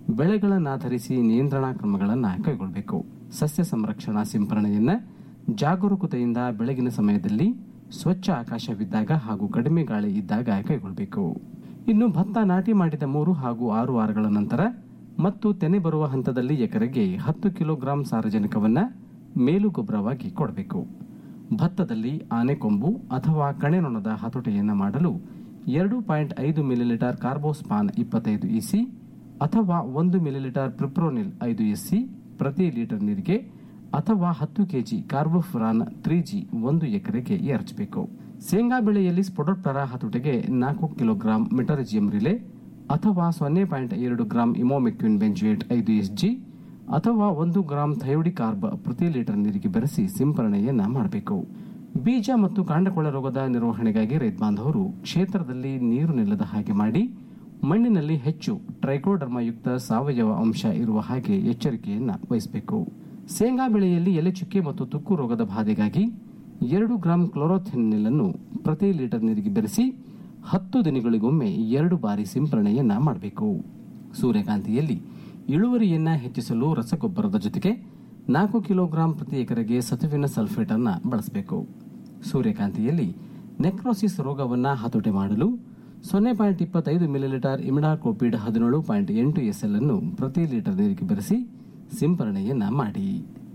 ಬೆಳೆಗಳನ್ನಾಧರಿಸಿ ನಿಯಂತ್ರಣಾ ಕ್ರಮಗಳನ್ನು ಕೈಗೊಳ್ಳಬೇಕು ಸಸ್ಯ ಸಂರಕ್ಷಣಾ ಸಿಂಪರಣೆಯನ್ನ ಜಾಗರೂಕತೆಯಿಂದ ಬೆಳಗಿನ ಸಮಯದಲ್ಲಿ ಸ್ವಚ್ಛ ಆಕಾಶವಿದ್ದಾಗ ಹಾಗೂ ಕಡಿಮೆ ಗಾಳಿ ಇದ್ದಾಗ ಕೈಗೊಳ್ಳಬೇಕು ಇನ್ನು ಭತ್ತ ನಾಟಿ ಮಾಡಿದ ಮೂರು ಹಾಗೂ ಆರು ವಾರಗಳ ನಂತರ ಮತ್ತು ತೆನೆ ಬರುವ ಹಂತದಲ್ಲಿ ಎಕರೆಗೆ ಹತ್ತು ಕಿಲೋಗ್ರಾಂ ಸಾರಜನಕವನ್ನ ಮೇಲು ಗೊಬ್ಬರವಾಗಿ ಕೊಡಬೇಕು ಭತ್ತದಲ್ಲಿ ಆನೆಕೊಂಬು ಅಥವಾ ಕಣೆನೊಣದ ಹತೋಟಿಯನ್ನು ಮಾಡಲು ಎರಡು ಪಾಯಿಂಟ್ ಐದು ಮಿಲಿಲೀಟರ್ ಕಾರ್ಬೋಸ್ಪಾನ್ ಇಪ್ಪತ್ತೈದು ಇಸಿ ಅಥವಾ ಒಂದು ಮಿಲಿಲೀಟರ್ ಪ್ರಿಪ್ರೋನಿಲ್ ಐದು ಎಸ್ಸಿ ಪ್ರತಿ ಲೀಟರ್ ನೀರಿಗೆ ಅಥವಾ ಹತ್ತು ಕೆಜಿ ಕಾರ್ಬೋಫುರಾನ್ ತ್ರೀ ಜಿ ಒಂದು ಎಕರೆಗೆ ಎರಚಬೇಕು ಶೇಂಗಾ ಬೆಳೆಯಲ್ಲಿ ಸ್ಪೊಡೋಪ್ಟರ ಹತೋಟಿಗೆ ನಾಲ್ಕು ಕಿಲೋಗ್ರಾಂ ಮೆಟರಿಜಿಯಂ ರಿಲೆ ಅಥವಾ ಸೊನ್ನೆ ಪಾಯಿಂಟ್ ಎರಡು ಗ್ರಾಂ ಇಮೋಮೆಕ್ವಿನ್ ಬೆಂಜುಯೇಟ್ ಐದು ಎಸ್ ಜಿ ಅಥವಾ ಒಂದು ಗ್ರಾಂ ಥಯೋಡಿಕಾರ್ಬ್ ಪ್ರತಿ ಲೀಟರ್ ನೀರಿಗೆ ಬೆರೆಸಿ ಸಿಂಪರಣೆಯನ್ನ ಮಾಡಬೇಕು ಬೀಜ ಮತ್ತು ಕಾಂಡಕೊಳ ರೋಗದ ನಿರ್ವಹಣೆಗಾಗಿ ರೈತ ಬಾಂಧವರು ಕ್ಷೇತ್ರದಲ್ಲಿ ನೀರು ನಿಲ್ಲದ ಹಾಗೆ ಮಾಡಿ ಮಣ್ಣಿನಲ್ಲಿ ಹೆಚ್ಚು ಟ್ರೈಕೋಡರ್ಮಯುಕ್ತ ಸಾವಯವ ಅಂಶ ಇರುವ ಹಾಗೆ ಎಚ್ಚರಿಕೆಯನ್ನ ವಹಿಸಬೇಕು ಶೇಂಗಾ ಬೆಳೆಯಲ್ಲಿ ಎಲೆ ಚುಕ್ಕೆ ಮತ್ತು ತುಕ್ಕು ರೋಗದ ಬಾಧೆಗಾಗಿ ಎರಡು ಗ್ರಾಂ ಕ್ಲೋರೋಥೆನಿಲ್ ಅನ್ನು ಪ್ರತಿ ಲೀಟರ್ ನೀರಿಗೆ ಬೆರೆಸಿ ಹತ್ತು ದಿನಗಳಿಗೊಮ್ಮೆ ಎರಡು ಬಾರಿ ಸಿಂಪರಣೆಯನ್ನ ಮಾಡಬೇಕು ಸೂರ್ಯಕಾಂತಿಯಲ್ಲಿ ಇಳುವರಿಯನ್ನ ಹೆಚ್ಚಿಸಲು ರಸಗೊಬ್ಬರದ ಜೊತೆಗೆ ನಾಲ್ಕು ಕಿಲೋಗ್ರಾಂ ಪ್ರತಿ ಎಕರೆಗೆ ಸತುವಿನ ಸಲ್ಫೇಟ್ ಅನ್ನ ಬಳಸಬೇಕು ಸೂರ್ಯಕಾಂತಿಯಲ್ಲಿ ನೆಕ್ರೋಸಿಸ್ ರೋಗವನ್ನ ಹತೋಟಿ ಮಾಡಲು ಸೊನ್ನೆ ಪಾಯಿಂಟ್ ಇಪ್ಪತ್ತೈದು ಮಿಲಿಲೀಟರ್ ಇಮಿಡಾಕೋಪಿಡ್ ಹದಿನೇಳು ಪಾಯಿಂಟ್ ಎಂಟು ಎಸ್ಎಲ್ ಅನ್ನು ಪ್ರತಿ ಲೀಟರ್ ನೀರಿಗೆ ಬೆರೆಸಿ ಸಿಂಪರಣೆಯನ್ನ ಮಾಡಿ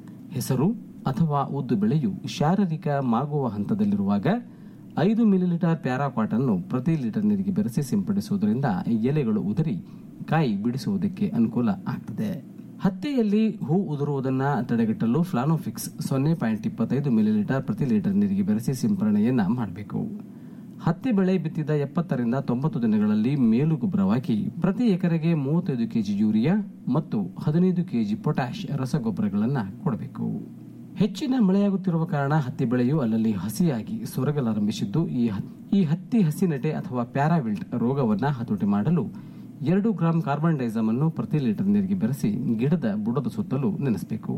ಹೆಸರು ಅಥವಾ ಉದ್ದು ಬೆಳೆಯು ಶಾರೀರಿಕ ಮಾಗುವ ಹಂತದಲ್ಲಿರುವಾಗ ಐದು ಮಿಲಿಲೀಟರ್ ಪ್ಯಾರಾಕ್ವಾಟ್ ಅನ್ನು ಪ್ರತಿ ಲೀಟರ್ ನೀರಿಗೆ ಬೆರೆಸಿ ಸಿಂಪಡಿಸುವುದರಿಂದ ಎಲೆಗಳು ಉದುರಿ ಕಾಯಿ ಬಿಡಿಸುವುದಕ್ಕೆ ಅನುಕೂಲ ಆಗ್ತದೆ ಹತ್ತಿಯಲ್ಲಿ ಹೂ ಉದುರುವುದನ್ನ ತಡೆಗಟ್ಟಲು ಫ್ಲಾನೋಫಿಕ್ಸ್ ಸೊನ್ನೆ ಪಾಯಿಂಟ್ ಇಪ್ಪತ್ತೈದು ಮಿಲಿಲೀಟರ್ ಪ್ರತಿ ಲೀಟರ್ ನೀರಿಗೆ ಬೆರೆಸಿ ಸಿಂಪರಣೆಯನ್ನ ಮಾಡಬೇಕು ಹತ್ತಿ ಬೆಳೆ ಬಿತ್ತಿದ ಎಪ್ಪತ್ತರಿಂದ ತೊಂಬತ್ತು ದಿನಗಳಲ್ಲಿ ಮೇಲು ಗೊಬ್ಬರವಾಗಿ ಪ್ರತಿ ಎಕರೆಗೆ ಮೂವತ್ತೈದು ಕೆಜಿ ಯೂರಿಯಾ ಮತ್ತು ಹದಿನೈದು ಕೆಜಿ ಪೊಟ್ಯಾಶ್ ರಸಗೊಬ್ಬರಗಳನ್ನು ಕೊಡಬೇಕು ಹೆಚ್ಚಿನ ಮಳೆಯಾಗುತ್ತಿರುವ ಕಾರಣ ಹತ್ತಿ ಬೆಳೆಯು ಅಲ್ಲಲ್ಲಿ ಹಸಿಯಾಗಿ ಸೊರಗಲಾರಂಭಿಸಿದ್ದು ಈ ಹತ್- ಈ ಹತ್ತಿ ಹಸಿನಟೆ ಅಥವಾ ಪ್ಯಾರಾವಿಲ್ಟ್ ರೋಗವನ್ನ ಹತೋಟಿ ಮಾಡಲು ಎರಡು ಗ್ರಾಂ ಕಾರ್ಬನ್ ಡೈಸಮ್ ಅನ್ನು ಪ್ರತಿ ಲೀಟರ್ ನೀರಿಗೆ ಬೆರೆಸಿ ಗಿಡದ ಬುಡದ ಸುತ್ತಲೂ ನೆನೆಸಬೇಕು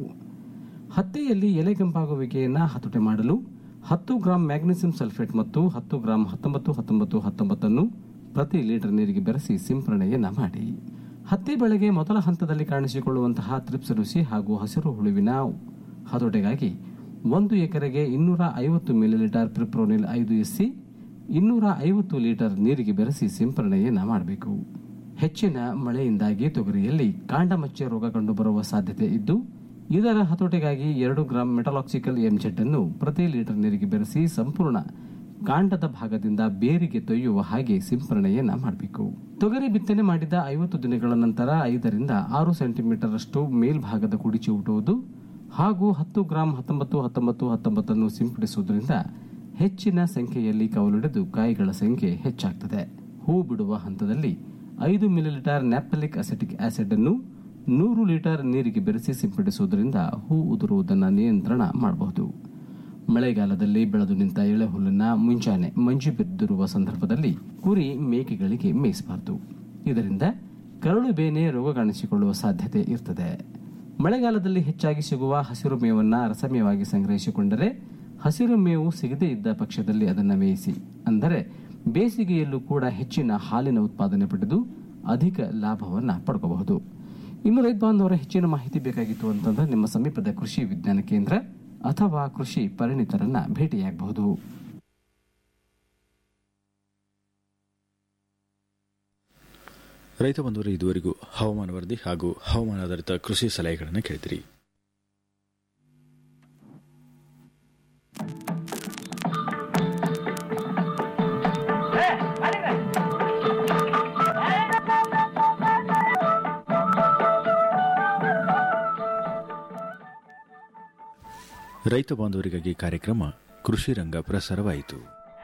ಹತ್ತಿಯಲ್ಲಿ ಎಲೆ ಕೆಂಪಾಗುವಿಕೆಯನ್ನ ಹತೋಟಿ ಮಾಡಲು ಹತ್ತು ಗ್ರಾಂ ಮ್ಯಾಗ್ನೀಸಿಯಂ ಸಲ್ಫೇಟ್ ಮತ್ತು ಹತ್ತು ಗ್ರಾಂ ಹತ್ತೊಂಬತ್ತು ಹತ್ತೊಂಬತ್ತು ಹತ್ತೊಂಬತ್ತನ್ನು ಪ್ರತಿ ಲೀಟರ್ ನೀರಿಗೆ ಬೆರೆಸಿ ಸಿಂಪರಣೆಯನ್ನ ಮಾಡಿ ಹತ್ತಿ ಬೆಳೆಗೆ ಮೊದಲ ಹಂತದಲ್ಲಿ ಕಾಣಿಸಿಕೊಳ್ಳುವಂತಹ ತ್ರಿಪ್ಸ್ ರುಸಿ ಹಾಗೂ ಹಸಿರು ಹುಳುವಿನ ಹತೋಟಿಗಾಗಿ ಒಂದು ಎಕರೆಗೆ ಇನ್ನೂರ ಐವತ್ತು ಮಿಲಿಲೀಟರ್ ಪ್ರಿಪ್ರೋನಿಲ್ ಐದು ಎಸ್ಸಿ ಇನ್ನೂರ ಐವತ್ತು ಲೀಟರ್ ನೀರಿಗೆ ಬೆರೆಸಿ ಸಿಂಪರಣೆಯನ್ನ ಮಾಡಬೇಕು ಹೆಚ್ಚಿನ ಮಳೆಯಿಂದಾಗಿ ತೊಗರಿಯಲ್ಲಿ ಕಾಂಡಮಚ್ಚೆ ರೋಗ ಕಂಡುಬರುವ ಸಾಧ್ಯತೆ ಇದ್ದು ಇದರ ಹತೋಟಿಗಾಗಿ ಎರಡು ಗ್ರಾಂ ಮೆಟಲಾಕ್ಸಿಕಲ್ ಎಂಜೆಡ್ ಅನ್ನು ಪ್ರತಿ ಲೀಟರ್ ನೀರಿಗೆ ಬೆರೆಸಿ ಸಂಪೂರ್ಣ ಕಾಂಡದ ಭಾಗದಿಂದ ಬೇರಿಗೆ ತೊಯ್ಯುವ ಹಾಗೆ ಸಿಂಪರಣೆಯನ್ನ ಮಾಡಬೇಕು ತೊಗರಿ ಬಿತ್ತನೆ ಮಾಡಿದ ಐವತ್ತು ದಿನಗಳ ನಂತರ ಐದರಿಂದ ಆರು ಸೆಂಟಿಮೀಟರ್ ಅಷ್ಟು ಮೇಲ್ಭಾಗದ ಕುಡಿ ಚಿವುಟುವುದು ಹಾಗೂ ಹತ್ತು ಗ್ರಾಂ ಹತ್ತೊಂಬತ್ತು ಹತ್ತೊಂಬತ್ತು ಹತ್ತೊಂಬತ್ತನ್ನು ಸಿಂಪಡಿಸುವುದರಿಂದ ಹೆಚ್ಚಿನ ಸಂಖ್ಯೆಯಲ್ಲಿ ಕವಲಿಡಿದು ಕಾಯಿಗಳ ಸಂಖ್ಯೆ ಹೆಚ್ಚಾಗ್ತದೆ ಹೂ ಬಿಡುವ ಹಂತದಲ್ಲಿ ಐದು ಮಿಲಿಲೀಟರ್ ನ್ಯಾಪ್ತಲಿಕ್ ಅಸೆಟಿಕ್ ಆಸಿಡ್ ಅನ್ನು ನೂರು ಲೀಟರ್ ನೀರಿಗೆ ಬೆರೆಸಿ ಸಿಂಪಡಿಸುವುದರಿಂದ ಹೂ ಉದುರುವುದನ್ನು ನಿಯಂತ್ರಣ ಮಾಡಬಹುದು ಮಳೆಗಾಲದಲ್ಲಿ ಬೆಳೆದು ನಿಂತ ಎಳೆ ಹುಲ್ಲನ್ನ ಮುಂಜಾನೆ ಮಂಜು ಬಿದ್ದಿರುವ ಸಂದರ್ಭದಲ್ಲಿ ಕುರಿ ಮೇಕೆಗಳಿಗೆ ಮೇಯಿಸಬಾರದು ಇದರಿಂದ ಕರಳು ಬೇನೆ ರೋಗ ಕಾಣಿಸಿಕೊಳ್ಳುವ ಸಾಧ್ಯತೆ ಇರ್ತದೆ ಮಳೆಗಾಲದಲ್ಲಿ ಹೆಚ್ಚಾಗಿ ಸಿಗುವ ಹಸಿರು ಮೇವನ್ನ ರಸಮೇವಾಗಿ ಸಂಗ್ರಹಿಸಿಕೊಂಡರೆ ಹಸಿರು ಮೇವು ಸಿಗದೇ ಇದ್ದ ಪಕ್ಷದಲ್ಲಿ ಅದನ್ನು ಮೇಯಿಸಿ ಅಂದರೆ ಬೇಸಿಗೆಯಲ್ಲೂ ಕೂಡ ಹೆಚ್ಚಿನ ಹಾಲಿನ ಉತ್ಪಾದನೆ ಪಡೆದು ಅಧಿಕ ಲಾಭವನ್ನ ಪಡ್ಕೋಬಹುದು ಇನ್ನು ರೈತ ಬಾಂಧವರ ಹೆಚ್ಚಿನ ಮಾಹಿತಿ ಬೇಕಾಗಿತ್ತು ಅಂತಂದ್ರೆ ನಿಮ್ಮ ಸಮೀಪದ ಕೃಷಿ ವಿಜ್ಞಾನ ಕೇಂದ್ರ ಅಥವಾ ಕೃಷಿ ಪರಿಣಿತರನ್ನ ಭೇಟಿಯಾಗಬಹುದು ರೈತ ಬಂಧುವರು ಇದುವರೆಗೂ ಹವಾಮಾನ ವರದಿ ಹಾಗೂ ಹವಾಮಾನಾಧಾರಿತ ಕೃಷಿ ಸಲಹೆಗಳನ್ನು ಕೇಳಿದಿರಿ ರೈತ ಬಾಂಧವರಿಗಾಗಿ ಕಾರ್ಯಕ್ರಮ ಕೃಷಿ ರಂಗ ಪ್ರಸಾರವಾಯಿತು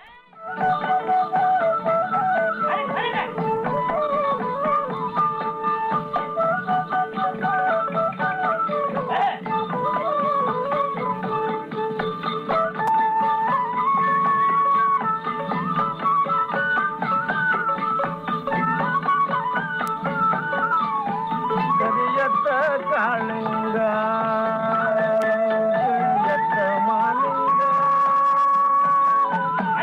ಕರಿಯತ್ತ ಕಾಳಿಂಗ ಕರಿಯತ್ತ ಮಾಲಿಂಗ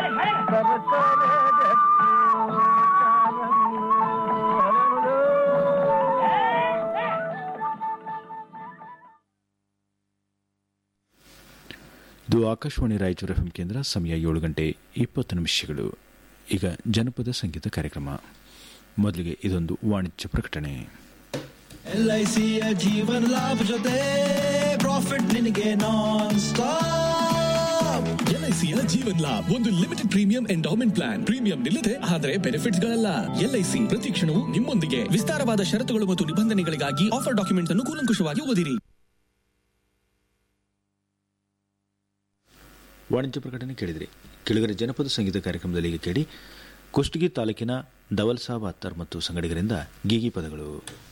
ಇದು ಆಕಾಶವಾಣಿ ರಾಯಚೂರು ಎಫ್ಎಂ ಕೇಂದ್ರ ಸಮಯ ಏಳು ಗಂಟೆ ಇಪ್ಪತ್ತು ನಿಮಿಷಗಳು ಈಗ ಜನಪದ ಸಂಗೀತ ಕಾರ್ಯಕ್ರಮ ಮೊದಲಿಗೆ ಇದೊಂದು ವಾಣಿಜ್ಯ ಪ್ರಕಟಣೆ ಎಲ್ಐಸಿಯ ಜೀವನ ಲಾಭ ಜೊತೆ ಪ್ರಾಫಿಟ್ ನಿನಗೆ ನಾನ್ ಸ್ಟಾಪ್ ಎಲ್ಐಸಿಯ ಜೀವನ್ ಲಾಭ್ ಒಂದು limited premium endowment plan premium ನಿಲ್ಲದೆ ಆದರೆ ಬೆನಿಫಿಟ್ಸ್ ಗಳಲ್ಲ ಎಲ್ಐಸಿ ಪ್ರತಿ ಕ್ಷಣವೂ ನಿಮ್ಮೊಂದಿಗೆ ವಿಸ್ತಾರವಾದ ಷರತ್ತುಗಳು ಮತ್ತು ನಿಬಂಧನೆಗಳಿಗಾಗಿ ಆಫರ್ ಡಾಕ್ಯುಮೆಂಟ್ಸ್ ಅನ್ನು ಕೂಲಂಕುಷವಾಗಿ ಓದಿರಿ ವಾಣಿಜ್ಯ ಪ್ರಕಟಣೆ ಕೇಳಿದ್ರಿ ಕೆಳಗರೆ ಜನಪದ ಸಂಗೀತ ಕಾರ್ಯಕ್ರಮದಲ್ಲಿ ಈಗ ಕೇಳಿ ಕುಷ್ಟಗಿ ತಾಲೂಕಿನ ದವಲ್ಸಾಬ್ ಅತ್ತರ್ ಮತ್ತು ಸಂಗಡಿಗರಿಂದ ಗೀಗಿ ಪದಗಳು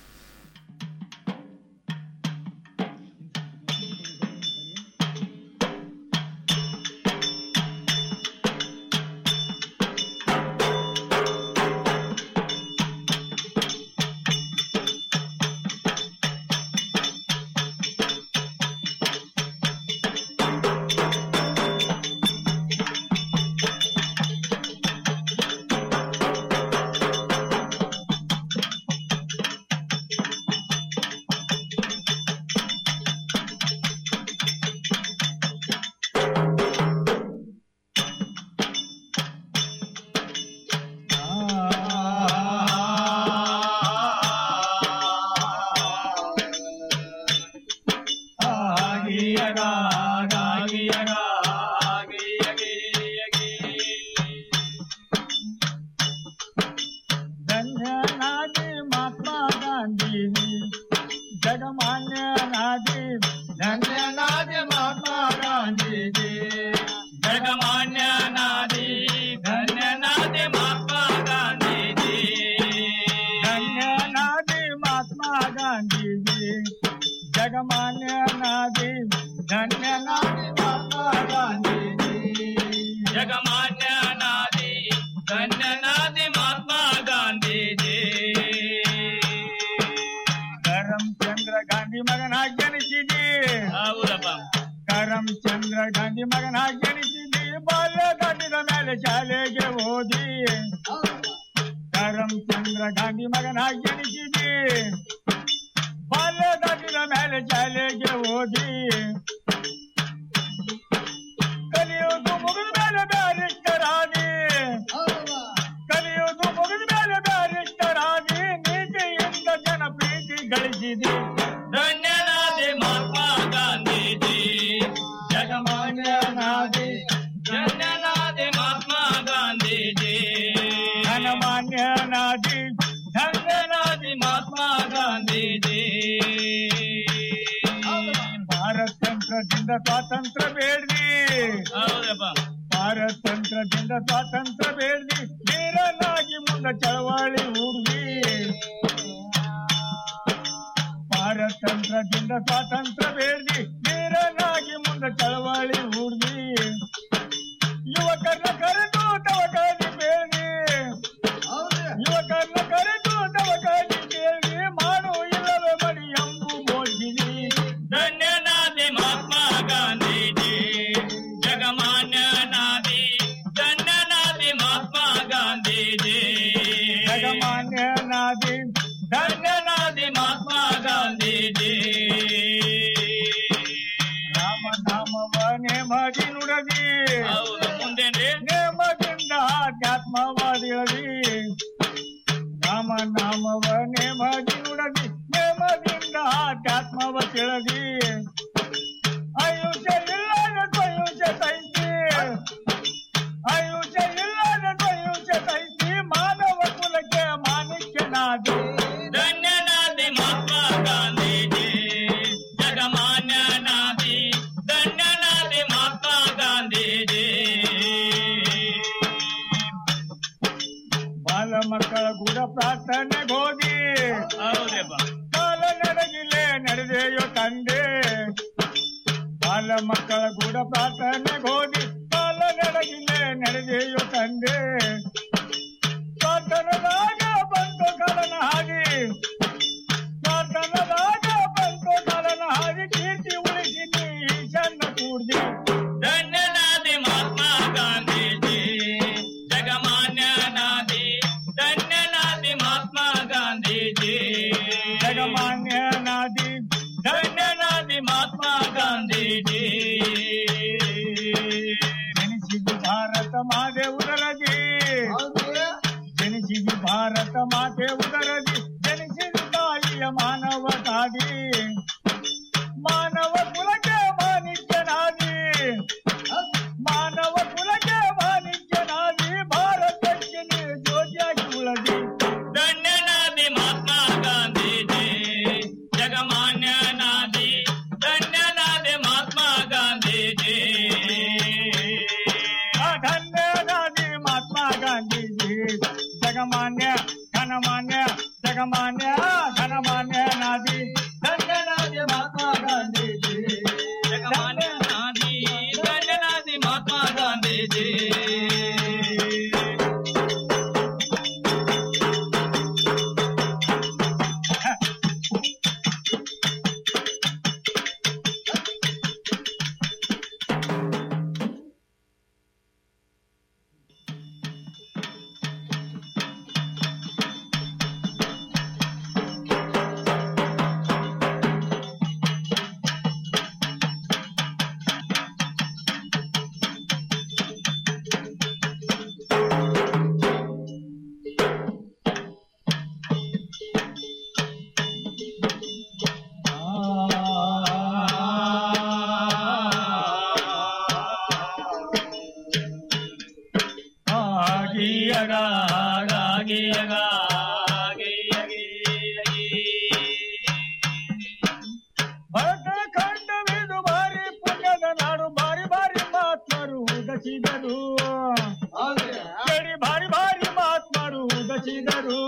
ಧನ್ಯನಾದಿ ಮಹಾತ್ಮ ಗಾಂಧೀಜಿ ಜಗಮಾನ್ಯ ನಾದಿ ಧನ್ಯನಾದಿ ಮಹಾತ್ಮ ಗಾಂಧೀಜಿ ಜಗಮಾನ್ಯ ನಾದಿ ಧನ್ಯನಾದಿ ಮಹಾತ್ಮ ಗಾಂಧೀಜಿ ಧನ್ಯನಾದಿ ಮಹಾತ್ಮ ಗಾಂಧೀಜಿ ಜಗಮಾನ್ಯ ನಾದಿ ಧನ್ಯನಾದಿ ಮಹಾತ್ಮ ಗಾಂಧೀಜಿ ಜಗಮಾನ್ಯ ನಾದಿ ಧನ್ಯನಾದಿ ಮಹಾತ್ಮ ಗಾಂಧೀಜಿ ಕರಮ್ಚಂದ್ರ ಗಾಂಧಿ ಮಗನಾಗಿ ಜನಿಸಿದಿ ಹೌದಪ್ಪ ಕರಮ್ಚಂದ್ರ ಗಾಂಧಿ ಮಗನಾಗಿ ಜನಿಸಿದಿ ಬಾಲ್ಯ ದಾಟಿದ ಮೇಲೆ ಶಾಲೆಗೆ ಓದಿ ಕರಮ್ಚಂದ್ರ ಗಾಂಧಿ ಮಗನಾಗಿ ಜನಿಸಿದಿ ಬಾಲ್ಯ ದಾಟಿದ ಮೇಲೆ ಶಾಲೆಗೆ ಓದಿ ಕಲಿಯುವುದು ಮುಗಿದ ಮೇಲೆ ಬ್ಯಾರಿಸ್ಟರಾದಿ ಕಲಿಯುವುದು ಮುಗಿದ ಮೇಲೆ ಬ್ಯಾರಿಸ್ಟರಾದಿ ನೀತಿಯಿಂದ ಜನ ಪ್ರೀತಿ ಗಳಿಸಿದಿ ಧನ್ಯನಾದಿ ಮಹಾತ್ಮ ಗಾಂಧೀಜಿ ಜಗಮಾನ್ಯನಾದಿ ಧನ್ಯನಾದಿ ಮಹಾತ್ಮ ಗಾಂಧೀಜಿ ಧನಮಾನ್ಯನಾದಿ ಧನ್ಯನಾದಿ ಮಹಾತ್ಮ ಗಾಂಧೀಜಿ ಭಾರತಂತ್ರದಿಂದ ಸ್ವಾತಂತ್ರ್ಯ ಬೇಡ್ರಿ ಹೌದಪ್ಪ ಭಾರತಂತ್ರದಿಂದ ಸ್ವಾತಂತ್ರ್ಯ ಬೇಡ್ರಿ ವೀರನಾಗಿ ಮುಂದೆ ಚಳವಳಿ ಹೂಡ್ರಿ ಭಾರತಂತ್ರದಿಂದ ಸ್ವಾತಂತ್ರ್ಯ ಬೇಡ್ರಿ ವೀರನಾಗಿ ಮುಂದೆ ಚಳವಳಿ ಹೂಡ್ರಿ ಯುವಕರನ್ನ ಕರೆದು ತವಕಾಲಿ ಬೇಡ್ರಿ ಯುವಕರನ್ನ ಕರೆದು ತವಕಾಲಿ ಬೇಡ್ರಿ ಮಾಡು ಇಲ್ಲವೇ ಮಡಿ ಎಂಬು ಬೋಧಿನಿ ಧನ್ಯನಾದಿ ಮಹಾತ್ಮ ಗಾಂಧೀಜಿ ಜಗಮಾನ್ಯ ನಾದಿ ಧನ್ಯನಾದಿ ಮಹಾತ್ಮ ಗಾಂಧೀಜಿ ಜಗಮಾನ್ಯ ನಾದಿ ಧನ್ಯನಾದಿ ಮಹಾತ್ಮ ಗಾಂಧೀಜಿ ರಾಮ ನಾಮವ ನೇಮದಿ ನುಡದಿ ಮುಂದೆ ನೇಮದಿಂದ ಆಧ್ಯಾತ್ಮವಾದಿಳದಿ ರಾಮ ನಾಮವ ನೇಮದಿ ನುಡದಿ ನೇಮದಿಂದ ಆಧ್ಯಾತ್ಮವ ತಿಳದಿ ಆಯುಷ್ಯ ಇಲ್ಲದ ದ್ವಯುಷ್ಯ ಸೈತಿ ಆಯುಷ್ಯ ಇಲ್ಲದ ದ್ವಯುಷ್ಯ ಸೈತಿ ಮಾನವ ಕುಲಕ್ಕೆ ಮಾಣಿಕ್ಯನಾದಿ ಧನ್ಯನಾದಿ ಮಹಾತ್ಮ ಗಾಂಧೀಜಿ ಜಗಮಾನ್ಯ ನಾದಿ ಧನ್ಯನಾದಿ ಮಹಾತ್ಮ ಗಾಂಧೀಜಿ ಬಾಲ ಮಕ್ಕಳ ಕೂಡ ಪ್ರಾರ್ಥನೆ ಗೋದಿ ಕಾಲ ನಡೆಗಿಲೆ ನಡೆದೆಯೋ ತಂದೆ ಬಾಲ ಮಕ್ಕಳ ಕೂಡ ಪ್ರಾರ್ಥನೆ ಗೋದಿ ಕಾಲ ನಡೆಗಿಲೆ ನಡೆದೆಯೋ ತಂದೆ ಪ್ರಾರ್ಥನದಾಗ ಬಂತು ಕಲನ ಹಾಗೆ ಪ್ರಾರ್ಥನದಾಗ ಬಂತು ಕಲನ ಹಾಗೆ ಕೀರ್ತಿ ಉಳಿಸಿ ನೀ ಈಶನ್ನ ಕೂಡ್ದಿ ಧನ್ಯನಾದಿ ಮಹಾತ್ಮ ಗಾಂಧೀಜಿ ಜಗಮಾನ್ಯ ನಾದಿ ಧನ್ಯನಾದಿ ಮಹಾತ್ಮ ಗಾಂಧೀಜಿ ಜಗಮಾನ್ಯ ನಾದಿ ಧನ್ಯನಾದಿ ಮಹಾತ್ಮ ಗಾಂಧೀಜಿ ಉದರದಿ ಜನಿಸಿದ ತಾಯಿಯ ಮಾನವ ತಾದಿ ಮಾನವ ಕುಲಕ್ಕೆ ಮಾನಿಕ್ಯನಾದಿ ಮಾನವ ಕುಲಕ್ಕೆ ಮಾನಿಕ್ಯನಾದಿ ಭಾರತಕ್ಕೆ ನೀನು ಜ್ಯೋತಿಯಾಗಿ ಉಳದಿ ಧನ್ಯನಾದಿ ಮಹಾತ್ಮ ಗಾಂಧೀಜಿ ಜಗಮಾನ್ಯನಾದಿ ಧನ್ಯನಾದಿ ಮಹಾತ್ಮ ಗಾಂಧೀಜಿ ಧನ್ಯನಾದಿ ಮಹಾತ್ಮ ಗಾಂಧೀಜಿ ಜಗಮಾನ್ಯ ಘನಮಾನ್ಯ ಜಗಮಾನ್ಯ ಘನಮಾನ್ಯ ನಾದಿ ಧನ್ಯನಾದಿ ಮಹಾತ್ಮ ಗಾಂಧೀಜಿ ಜಗಮಾನ್ಯನಾದಿ ಧನ್ಯನಾದಿ ಮಹಾತ್ಮ ಗಾಂಧೀಜಿ ಆಗಿಯಗ ಆಗಿಯಗ ಭರತ ಖಂಡವಿದು ಭಾರಿ ಪುಣ್ಯದ ನಾಡು ಬಾರಿ ಬಾರಿ ಮಾತ್ಮರು ಉದಚಿದರು ಕೇಳಿ ಭಾರಿ ಭಾರಿ ಮಾತ್ಮರು ಉದಚಿದರು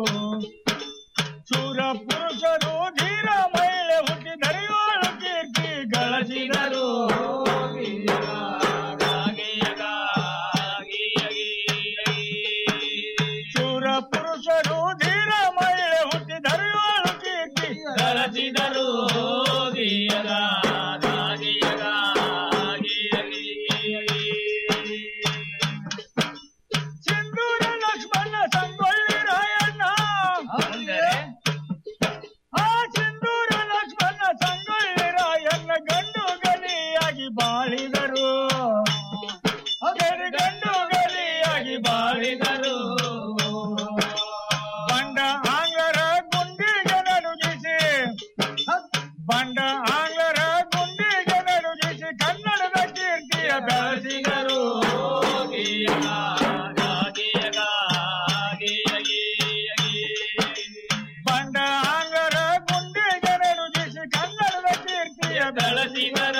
ಶೂರ ಪುರುಷರು ಧೀರ ಮಹಿಳೆ ಹುಟ್ಟಿ ದರೆಯೋಳು ಕೀರ್ತಿ ಗಳಿಸಿದರು ಶೂರ ಪುರುಷರು ಧೀರ ಮಹಿಳೆ ಹುಟ್ಟಿ ದರೆಯೋಳು ಕೀರ್ತಿ ಗಳಿಸಿದರು ಸಿಂಧೂರ ಲಕ್ಷ್ಮಣ ಸಂಗೊಳ್ಳಿ ರಾಯಣ್ಣ ಆ ಸಿಂಧೂರ ಲಕ್ಷ್ಮಣ ಸಂಗೊಳ್ಳಿ ರಾಯಣ್ಣ ಗಂಡು ಗಲಿಯಾಗಿ ಬಾಳಿದರು ಗಡಿ ಗಂಡು ಗಲಿಯಾಗಿ ಬಾಳಿದರು ಬಂಡ ಆಂಗ್ಲರ ಗುಂಡಿಗೆ ನಡುಗಿಸಿ ಬಂಡ ಆಂಗ್ಲರ ಗುಂಡಿಗೆ ನಡುಗಿಸಿ ಕನ್ನಡದ ಕೀರ್ತಿಯ ಬೆಳೆಸಿದರು ಬಂಡ ಆಂಗ್ಲರ ಗುಂಡಿಗೆ ನಡುಗಿಸಿ ಕನ್ನಡದ ಕೀರ್ತಿಯ ಬೆಳೆಸಿದರು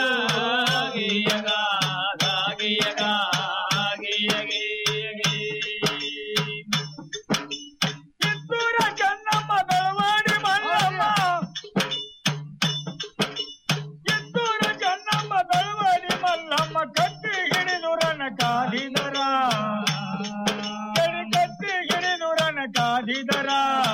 ಕಿತ್ತೂರ ಚೆನ್ನಮ್ಮ ಬೆಳವಾಡಿ ಮಲ್ಲಮ್ಮ ಕಿತ್ತೂರ ಚೆನ್ನಮ್ಮ ಬೆಳವಾಡಿ ಮಲ್ಲಮ್ಮ ಕತ್ತಿ ಹಿಡಿದು ರನ ಕಾದಿದರ ಕಡಿ ಕತ್ತಿ ಹಿಡಿದು ರನ ಕಾದಿದರ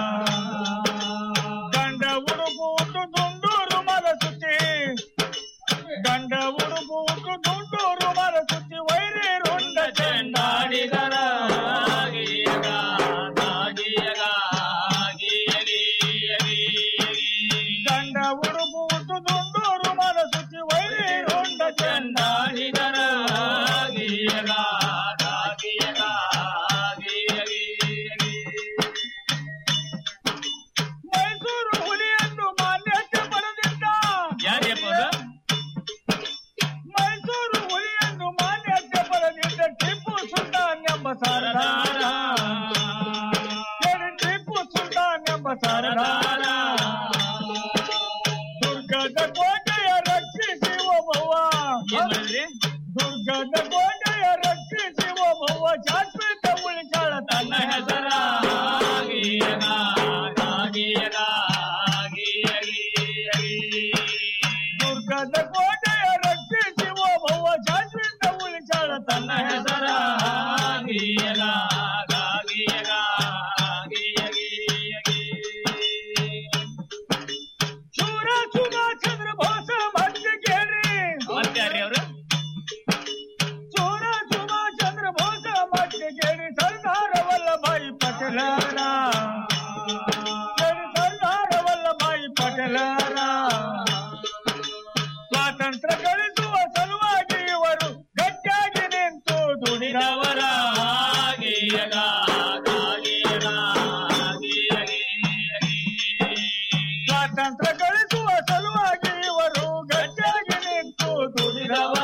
ಗಂಡ ಉಡುಪು ಉಟ್ಟು ದುಂಡೂರು ಮದ ಸುತ್ತಿ ಗಂಡ ಉಡುಪು ಉಟ್ಟು ದುಂಡೂರು ಮದ ಸುತ್ತಿ ವೈರಿ ರುಂಡ ಚೆಂಡಾಡಿದರ ಗಂಡ ಉಡುಪು ಉಟ್ಟು ದುಂಡೂರು ಮದ ಸುತ್ತಿ ವೈರಿ ರುಂಡ ಚೆಂಡಾಡಿದರ ಮೈಸೂರು ಹುಲಿಯನ್ನು ಮಾನ್ಯತೆ ಪಡೆದಿದ್ದ ಮೈಸೂರು ಹುಲಿಯನ್ನು ಮಾನ್ಯತೆ ಪಡೆದಿದ್ದ ಟಿಪ್ಪು ಸುಲ್ತಾನ್ ಎಂಬ ಸರದಾರ ಕೇಳಿ ಟಿಪ್ಪು ಸುಲ್ತಾನ್ ಎಂಬ ಸರದಾರ ದುರ್ಗದ ಕೋಟೆಯ ರಕ್ಷಿಸಿ ಒಬ್ಬವ್ವ ದುರ್ಗದ ಕೋಟೆಯ ರಕ್ಷಿಸಿ ಒಬ್ಬವ್ವ ಶಾಶ್ವತ ಉಳಿಸಾಳ ತನ್ನ ಹೆಸರ ದುರ್ಗದ ಕೋಟೆಯ ರಕ್ಷಿಸಿ ಒಬ್ಬವ್ವ ಶಾಶ್ವತ ಉಳಿಸಾಳ ತನ್ನ ಹೆಸರ ವೇಗವ